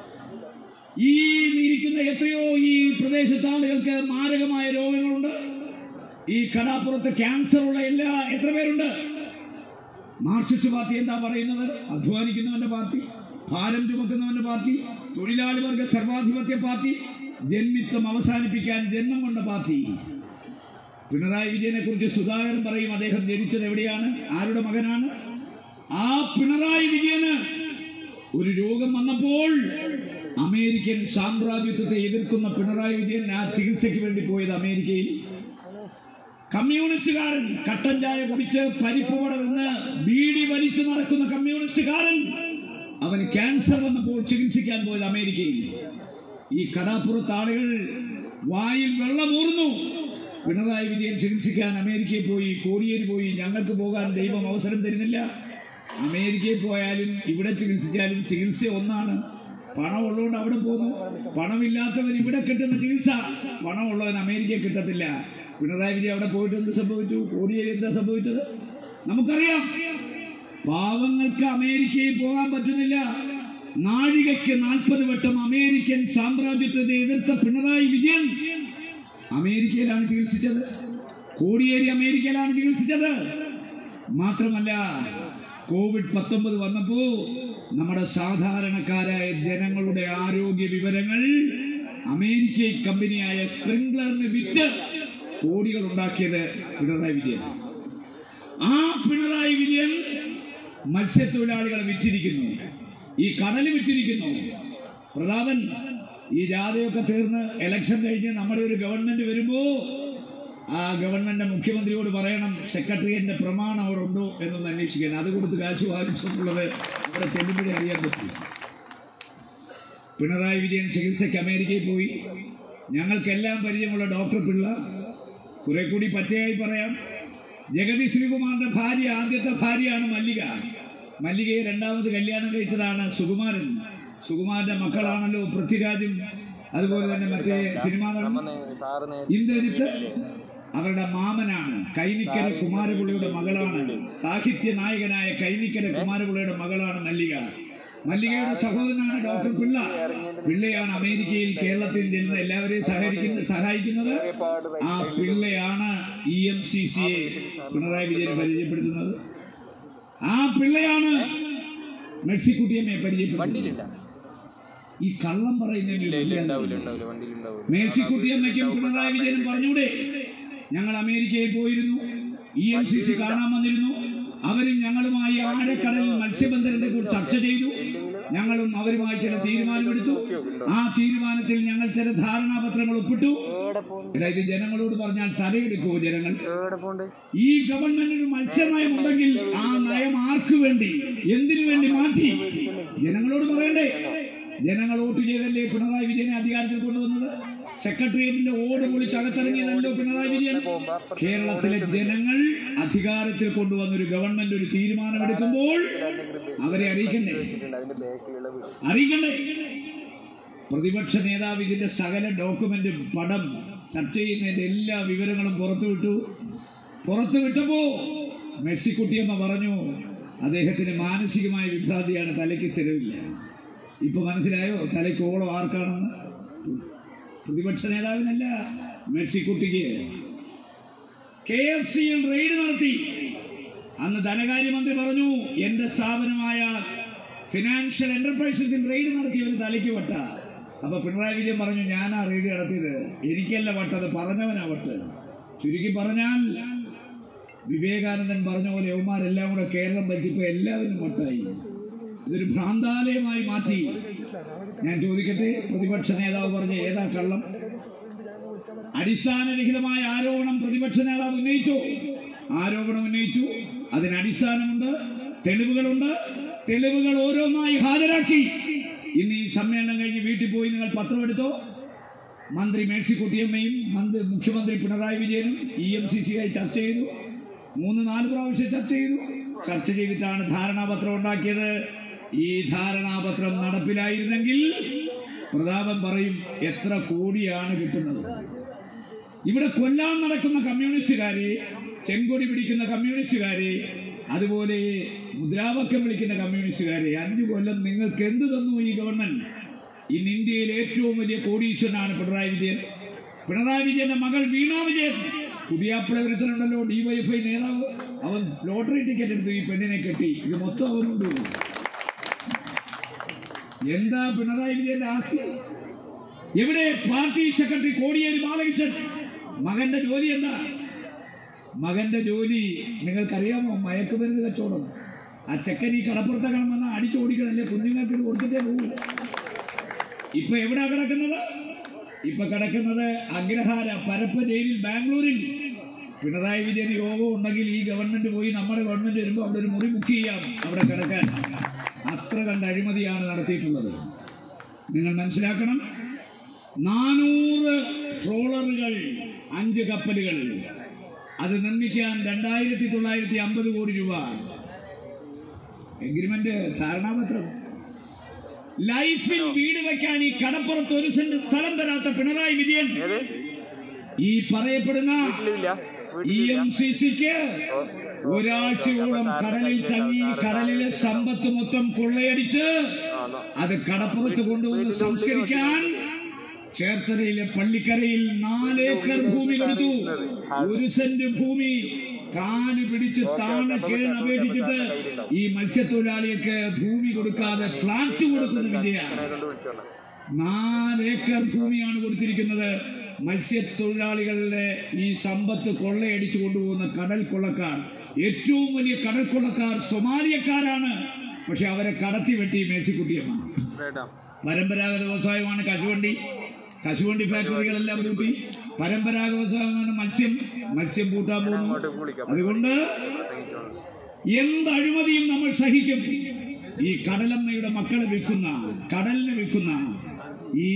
ഈ ഇരിക്കുന്ന എത്രയോ ഈ പ്രദേശത്തെ ആളുകൾക്ക് മാരകമായ രോഗങ്ങളുണ്ട് ഈ കടാപ്പുറത്ത് ക്യാൻസർ ഉള്ള എല്ലാ എത്ര പേരുണ്ട് മാർക്സിസ്റ്റ് പാർട്ടി എന്താ പറയുന്നത് അധ്വാനിക്കുന്നവന്റെ പാർട്ടി ഭാരം ചുമക്കുന്നവന്റെ പാർട്ടി തൊഴിലാളി വർഗ സർവാധിപത്യ പാർട്ടി ജന്മിത്വം അവസാനിപ്പിക്കാൻ ജന്മം കൊണ്ട പാർട്ടി പിണറായി വിജയനെ കുറിച്ച് സുധാകരൻ പറയും അദ്ദേഹം ജനിച്ചത് എവിടെയാണ് ആരുടെ മകനാണ് ആ പിണറായി വിജയന് ഒരു രോഗം വന്നപ്പോൾ അമേരിക്കൻ സാമ്രാജ്യത്വത്തെ എതിർക്കുന്ന പിണറായി വിജയൻ ആ ചികിത്സയ്ക്ക് വേണ്ടി പോയത് അമേരിക്കയിൽ കമ്മ്യൂണിസ്റ്റുകാരൻ കട്ടൻ ചായ കുടിച്ച് പരിപ്പ് വട നിന്ന് ബീഡി വലിച്ചു നടക്കുന്ന കമ്മ്യൂണിസ്റ്റുകാരൻ അവന് ക്യാൻസർ വന്നപ്പോൾ ചികിത്സിക്കാൻ പോയത് അമേരിക്കയിൽ ഈ കടാപ്പുറത്ത് ആളുകൾ വായിൽ വെള്ളമൂർന്നു പിണറായി വിജയൻ ചികിത്സിക്കാൻ അമേരിക്കയിൽ പോയി കോടിയേരി പോയി ഞങ്ങൾക്ക് പോകാൻ ദൈവം അവസരം തരുന്നില്ല അമേരിക്കയിൽ പോയാലും ഇവിടെ ചികിത്സിച്ചാലും ചികിത്സ ഒന്നാണ് പണമുള്ളവൻ അവിടെ പോകുന്നു പണമില്ലാത്തവൻ ഇവിടെ കിട്ടുന്ന ചികിത്സ പണമുള്ളവൻ അമേരിക്കയിൽ കിട്ടത്തില്ല പിണറായി വിജയൻ അവിടെ പോയിട്ട് എന്ത് സംഭവിച്ചു കോടിയേരി എന്താ സംഭവിച്ചത് നമുക്കറിയാം പാവങ്ങൾക്ക് അമേരിക്കയിൽ പോകാൻ പറ്റുന്നില്ല നാഴികയ്ക്ക് നാൽപ്പത് വട്ടം അമേരിക്കൻ സാമ്രാജ്യത്വത്തെ എതിർത്ത പിണറായി വിജയൻ അമേരിക്കയിലാണ് ചികിത്സിച്ചത് കോടിയേരി അമേരിക്കയിലാണ് ചികിത്സിച്ചത് മാത്രമല്ല കോവിഡ് പത്തൊമ്പത് വന്നപ്പോ നമ്മുടെ സാധാരണക്കാരായ ജനങ്ങളുടെ ആരോഗ്യ വിവരങ്ങൾ അമേരിക്കൻ കമ്പനിയായ സ്പ്രിംഗ്ലറിന് വിറ്റ് കോടികൾ ഉണ്ടാക്കിയത് പിണറായി വിജയൻ ആ പിണറായി വിജയൻ മത്സ്യത്തൊഴിലാളികളെ വിറ്റിരിക്കുന്നു ഈ കടല് വിറ്റിരിക്കുന്നു പ്രതാപൻ ഈ ജാഥയൊക്കെ തീർന്ന് ഇലക്ഷൻ കഴിഞ്ഞ് നമ്മുടെ ഒരു ഗവൺമെന്റ് വരുമ്പോ ആ ഗവൺമെന്റ് മുഖ്യമന്ത്രിയോട് പറയണം സെക്രട്ടേറിയറ്റിന്റെ പ്രമാണം അവിടെ ഉണ്ടോ എന്നൊന്ന് അന്വേഷിക്കാൻ അത് കൊടുത്ത് കാശ് വാങ്ങിച്ചിട്ടുള്ളത് അവിടെ ചെല്ലുമ്പോഴേ അറിയാൻ പറ്റും പിണറായി വിജയൻ ചികിത്സയ്ക്ക് അമേരിക്കയിൽ പോയി ഞങ്ങൾക്കെല്ലാം പരിചയമുള്ള ഡോക്ടർ പിള്ള കുറെ കൂടി പച്ചയായി പറയാം ജഗതി ശ്രീകുമാറിന്റെ ഭാര്യ ആദ്യത്തെ ഭാര്യയാണ് മല്ലിക മല്ലികയെ രണ്ടാമത് കല്യാണം കഴിച്ചതാണ് സുകുമാരൻ സുകുമാരന്റെ മക്കളാണല്ലോ പൃഥ്വിരാജും അതുപോലെ തന്നെ മറ്റേ സിനിമാ നടൻ സാറ് നേ ഇന്ദ്രജിത്ത് അവരുടെ മാമനാണ് കൈനിക്കര കുമാരപിള്ളയുടെ മകളാണ് സാഹിത്യ നായകനായ കൈനിക്കര കുമാരപിള്ളയുടെ മകളാണ് മല്ലിക മല്ലികയുടെ സഹോദരനാണ് ഡോക്ടർ പിള്ള പിള്ളയാണ് അമേരിക്കയിൽ കേരളത്തിൽ ചെന്ന് എല്ലാവരെയും സഹകരിക്കുന്ന സഹായിക്കുന്നത് ആ പിള്ളയാണ് ഇ എം സി സിയെ പിണറായി വിജയൻ പരിചയപ്പെടുത്തുന്നത് ആ പിള്ളയാണ് മെഴ്സിക്കുട്ടിയമ്മയെ പരിചയപ്പെടുത്തുന്നത് വണ്ടിയിലില്ല ഈ കള്ളം പറയുന്നതിന് ഉണ്ടാവില്ല വലിയ ഉണ്ടാവില്ല വണ്ടിയിലുണ്ടാവില്ല മേഴ്സിക്കുട്ടിയമ്മയ്ക്കും പിണറായി വിജയനും പറഞ്ഞൂടെ ഞങ്ങൾ അമേരിക്കയിൽ പോയിരുന്നു ഇ എം സി സി കാണാൻ വന്നിരുന്നു അവരും ഞങ്ങളുമായി ആഴക്കടലിൽ മത്സ്യബന്ധനത്തെ കുറിച്ച് ചർച്ച ചെയ്തു ഞങ്ങളും അവരുമായി ചില തീരുമാനമെടുത്തു ആ തീരുമാനത്തിൽ ഞങ്ങൾ ചില ധാരണാപത്രങ്ങൾ ഒപ്പിട്ടു എവിടെ പോണ്ട് എടാ ഇത് ജനങ്ങളോട് പറഞ്ഞാൽ തലയെടുക്കുമോ ജനങ്ങൾ എവിടെ പോണ്ട് ഈ ഗവൺമെന്റിന് മത്സ്യനയം ഉണ്ടെങ്കിൽ ആ നയം ആർക്ക് വേണ്ടി എന്തിനു വേണ്ടി മാറ്റി ജനങ്ങളോട് പറയണ്ടേ ജനങ്ങൾ വോട്ട് ചെയ്തല്ലേ പിണറായി വിജയനെ അധികാരത്തിൽ കൊണ്ടുവന്നത് സെക്രട്ടേറിയറ്റിന്റെ ഓട് പൊളിച്ച് അകത്തിറങ്ങിയതല്ലോ പിണറായി വിജയൻ കേരളത്തിലെ ജനങ്ങൾ അധികാരത്തിൽ കൊണ്ടുവന്ന ഒരു ഗവൺമെന്റ് ഒരു തീരുമാനമെടുക്കുമ്പോൾ അവരെ അറിയിക്കണ്ടേ അതിന്റെ ബാക്കിലുള്ള വീട് അറിയിക്കണ്ടേ പ്രതിപക്ഷ നേതാവ് ഇതിന്റെ സകല ഡോക്യുമെന്റ് പടം ചർച്ച ചെയ്യുന്നതിന്റെ എല്ലാ വിവരങ്ങളും പുറത്തുവിട്ടു പുറത്തു വിട്ടപ്പോ മെഴ്സിക്കുട്ടിയമ്മ പറഞ്ഞു അദ്ദേഹത്തിന് മാനസികമായ വിഭ്രാന്തിയാണ് തലയ്ക്ക് സ്ഥിരമില്ല ഇപ്പൊ മനസ്സിലായോ തലയ്ക്ക് ഓളം ആർക്കാണെന്ന് പ്രതിപക്ഷ നേതാവിനല്ല മെഴ്സിക്കുട്ടിക്ക് കെ എഫ് സിയിൽ റെയ്ഡ് നടത്തി അന്ന് ധനകാര്യമന്ത്രി പറഞ്ഞു എന്റെ സ്ഥാപനമായ ഫിനാൻഷ്യൽ എന്റർപ്രൈസസിൽ റെയ്ഡ് നടത്തിയ ഒരു തലയ്ക്ക് വട്ട അപ്പൊ പിണറായി വിജയൻ പറഞ്ഞു ഞാനാ റെയ്ഡ് നടത്തിയത് എനിക്കല്ല വട്ടത് പറഞ്ഞവനാ വട്ട് ചുരുക്കി പറഞ്ഞാൽ വിവേകാനന്ദൻ പറഞ്ഞ പോലെ യവന്മാരെല്ലാം കൂടെ കേരളം ഭരിച്ചപ്പോ എല്ലാവരും വട്ടായി ഇതൊരു ഭ്രാന്താലയമായി മാറ്റി ഞാൻ ചോദിക്കട്ടെ പ്രതിപക്ഷ നേതാവ് പറഞ്ഞ ഏതാ കള്ളം അടിസ്ഥാനരഹിതമായ ആരോപണം പ്രതിപക്ഷ നേതാവ് ഉന്നയിച്ചു ആരോപണം ഉന്നയിച്ചു അതിന് അടിസ്ഥാനമുണ്ട് തെളിവുകളുണ്ട് തെളിവുകൾ ഓരോന്നായി ഹാജരാക്കി ഇന്ന് ഈ സമ്മേളനം കഴിഞ്ഞ് വീട്ടിൽ പോയി നിങ്ങൾ പത്രമെടുത്തോ മന്ത്രി മേഴ്സിക്കുട്ടിയമ്മയും മന്ത്രി മുഖ്യമന്ത്രി പിണറായി വിജയനും ഇ എം സി സിയായി ചർച്ച ചെയ്തു മൂന്ന് നാല് പ്രാവശ്യം ചർച്ച ചെയ്തു ചർച്ച ചെയ്തിട്ടാണ് ധാരണാപത്രം ഉണ്ടാക്കിയത് ഈ ധാരണാപത്രം നടപ്പിലായിരുന്നെങ്കിൽ പ്രതാപൻ പറയും എത്ര കോടിയാണ് കിട്ടുന്നത് ഇവിടെ കൊല്ലാൻ നടക്കുന്ന കമ്മ്യൂണിസ്റ്റുകാരെ ചെങ്കൊടി പിടിക്കുന്ന കമ്മ്യൂണിസ്റ്റുകാരെ അതുപോലെ മുദ്രാവാക്യം വിളിക്കുന്ന കമ്മ്യൂണിസ്റ്റുകാരെ അഞ്ചു കൊല്ലം നിങ്ങൾക്ക് എന്ത് തന്നു ഈ ഗവൺമെന്റ് ഇന്ന് ഇന്ത്യയിലെ ഏറ്റവും വലിയ കോടീശ്വരനാണ് പിണറായി വിജയൻ പിണറായി വിജയന്റെ മകൾ വീണ വിജയൻ പുതിയാപ്പിള ഒരുത്തനുണ്ടല്ലോ ഡിവൈഎഫ്ഐ നേതാവ് അവൻ ലോട്ടറി ടിക്കറ്റ് എടുത്തു ഈ പെണ്ണിനെ കെട്ടി ഇത് മൊത്തം അവനുണ്ട് എന്താ പിണറായി വിജയന്റെ ആസ്തി എവിടെ പാർട്ടി സെക്രട്ടറി കോടിയേരി ബാലകൃഷ്ണൻ മകന്റെ ജോലി എന്താ മകന്റെ ജോലി നിങ്ങൾക്കറിയാമോ മയക്കുമരുന്ന് കച്ചവടം ആ ചെക്കൻ ഈ കടപ്പുറത്തെ കാണുമെന്ന അടിച്ചോടിക്കണല്ലേ കുഞ്ഞുങ്ങൾക്ക് ഇത് കൊടുത്തിട്ടേ പോകും ഇപ്പൊ എവിടാ കിടക്കുന്നത് ഇപ്പൊ കിടക്കുന്നത് അഗ്രഹാര പരപ്പ ജയിലിൽ ബാംഗ്ലൂരിൽ പിണറായി വിജയൻ യോഗം ഉണ്ടെങ്കിൽ ഈ ഗവൺമെന്റ് പോയി നമ്മുടെ ഗവൺമെന്റ് വരുമ്പോൾ അവിടെ ഒരു മുറി ബുക്ക് ചെയ്യാം അവിടെ കിടക്കാൻ അത്ര കണ്ട് അഴിമതിയാണ് നടത്തിയിട്ടുള്ളത് നിങ്ങൾ മനസ്സിലാക്കണം നാനൂറ് ട്രോളറുകൾ അഞ്ച് കപ്പലുകൾ അത് നിർമ്മിക്കാൻ രണ്ടായിരത്തി തൊള്ളായിരത്തി അമ്പത് കോടി രൂപ എഗ്രിമെന്റ് ധാരണാപത്രം ലൈഫിൽ വീട് വയ്ക്കാൻ ഈ കടപ്പുറത്ത് ഒരു സെന്റ് സ്ഥലം തരാത്ത പിണറായി വിജയൻ ഏത് ഈ പറയപ്പെടുന്ന വീട്ടിലില്ല ഇ എം സി സിക്ക് ഒരാഴ്ചയോളം കടലിൽ തങ്ങി കടലിലെ സമ്പത്ത് മൊത്തം കൊള്ളയടിച്ച് ആ എന്നാ അത് കടപ്പുറത്ത് കൊണ്ടുവന്ന് സംസ്കരിക്കാൻ ചേർത്തലയിലെ പള്ളിക്കരയിൽ നാലേക്കർ ഭൂമി കൊടുത്തു ഒരു സെന്റ് ഭൂമി കാല് പിടിച്ച് താഴെ കീഴ് അപേക്ഷിച്ചിട്ട് ഈ മത്സ്യത്തൊഴിലാളികൾക്ക് ഭൂമി കൊടുക്കാതെ ഫ്ലാറ്റ് കൊടുക്കുന്ന വിജയ കൊണ്ട് വിളിച്ചോളാം നാലേക്കർ ഭൂമിയാണ് കൊടുത്തിരിക്കുന്നത് മത്സ്യത്തൊഴിലാളികളുടെ ഈ സമ്പത്ത് കൊള്ളയടിച്ചു കൊണ്ടുപോകുന്ന കടൽ കൊള്ളക്കാർ ഏറ്റവും വലിയ കടൽ കൊള്ളക്കാർ സൊമാലിയക്കാരാണ് പക്ഷെ അവരെ കടത്തി വെട്ടി മേഴ്സിക്കുട്ടിയമ്മ കേട്ടോ പരമ്പരാഗത വ്യവസായമാണ് കശുവണ്ടി കശുവണ്ടി ഫാക്ടറികളെല്ലാം പൂട്ടി പരമ്പരാഗതമായ മത്സ്യം മത്സ്യം പൂട്ടാൻ പോകുന്നു അങ്ങോട്ട് വിളിക്കാം അതുകൊണ്ട് എന്ത് അഴിമതിയും നമ്മൾ സഹിക്കും ഈ കടലമ്മയുടെ മക്കളെ വിൽക്കുന്ന കടലിനെ വിൽക്കുന്ന ഈ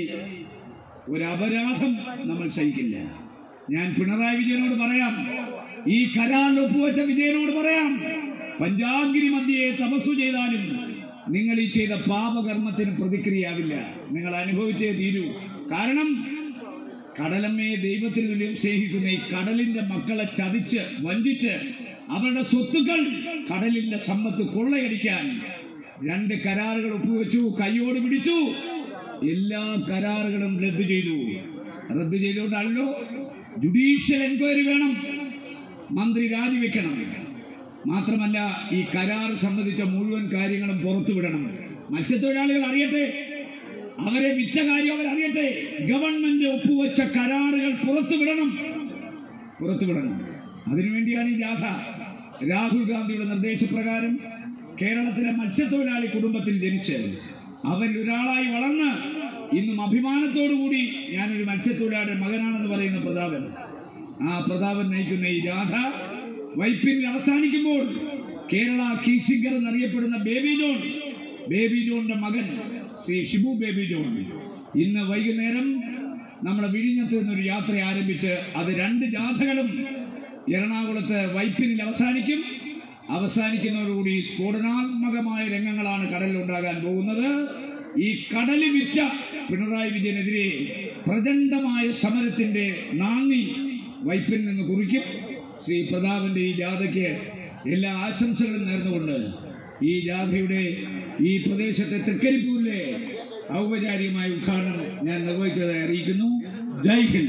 ഒരു അപരാധം നമ്മൾ സഹിക്കില്ല ഞാൻ പിണറായി വിജയനോട് പറയാം ഈ കരാറിൽ ഒപ്പുവെച്ച വിജയനോട് പറയാം പഞ്ചാങ്കിരി മധ്യയെ തപസ്സു ചെയ്താലും നിങ്ങൾ ഈ ചെയ്ത പാപകർമ്മത്തിന് പ്രതിക്രിയയാവില്ല നിങ്ങൾ അനുഭവിച്ചേ തീരൂ കാരണം കടലമ്മയെ ദൈവത്തിൽ തുല്യം സ്നേഹിക്കുന്ന ഈ കടലിന്റെ മക്കളെ ചതിച്ച് വഞ്ചിച്ച് അവരുടെ സ്വത്തുക്കൾ കടലിന്റെ സമ്പത്ത് കൊള്ളയടിക്കാൻ രണ്ട് കരാറുകൾ ഒപ്പുവെച്ചു കൈയോട് പിടിച്ചു എല്ലാ കരാറുകളും റദ്ദു ചെയ്തു റദ്ദു ചെയ്തുകൊണ്ടല്ലോ ജുഡീഷ്യൽ എൻക്വയറി വേണം മന്ത്രി രാജിവെക്കണം മാത്രമല്ല ഈ കരാർ സംബന്ധിച്ച മുഴുവൻ കാര്യങ്ങളും പുറത്തുവിടണം മത്സ്യത്തൊഴിലാളികൾ അറിയട്ടെ അവരെ വിറ്റ കാര്യം അവരറിയട്ടെ ഗവൺമെന്റ് ഒപ്പുവെച്ച കരാറുകൾ പുറത്തുവിടണം പുറത്തുവിടണം അതിനുവേണ്ടിയാണ് ഈ ജാഥ രാഹുൽ ഗാന്ധിയുടെ നിർദ്ദേശപ്രകാരം കേരളത്തിലെ മത്സ്യത്തൊഴിലാളി കുടുംബത്തിൽ ജനിച്ച് അവൻ ഒരാളായി വളർന്ന് ഇന്നും അഭിമാനത്തോടുകൂടി ഞാനൊരു മത്സ്യത്തൊഴിലാളിയുടെ മകനാണെന്ന് പറയുന്ന പ്രതാപൻ ആ പ്രതാപൻ നയിക്കുന്ന ഈ ജാഥ വൈപ്പിനിൽ അവസാനിക്കുമ്പോൾ കേരള കീസിംഗർ എന്നറിയപ്പെടുന്ന ബേബി ജോൺ ബേബി ജോണിന്റെ മകൻ ശ്രീ ഷിബു ബേബി ജോൺ ഇന്ന് വൈകുന്നേരം നമ്മുടെ വിഴിഞ്ഞത്ത് നിന്നൊരു യാത്ര ആരംഭിച്ച് അത് രണ്ട് ജാഥകളും എറണാകുളത്ത് വൈപ്പിനിൽ അവസാനിക്കും അവസാനിക്കുന്നതോടുകൂടി സ്ഫോടനാത്മകമായ രംഗങ്ങളാണ് കടലിൽ ഉണ്ടാകാൻ പോകുന്നത് ഈ കടല് വിറ്റ പിണറായി വിജയനെതിരെ പ്രചണ്ഡമായ സമരത്തിന്റെ നാന്ദി വൈപ്പിൽ നിന്ന് കുറിക്കും ശ്രീ പ്രതാപന്റെ ഈ ജാഥയ്ക്ക് എല്ലാ ആശംസകളും നേർന്നുകൊണ്ട് ഈ ജാഥയുടെ ഈ പ്രദേശത്തെ തൃക്കരിപ്പൂരിലെ ഔപചാരികമായ ഉദ്ഘാടനം ഞാൻ നിർവഹിച്ചതായി അറിയിക്കുന്നു ജയ് ഹിന്ദ്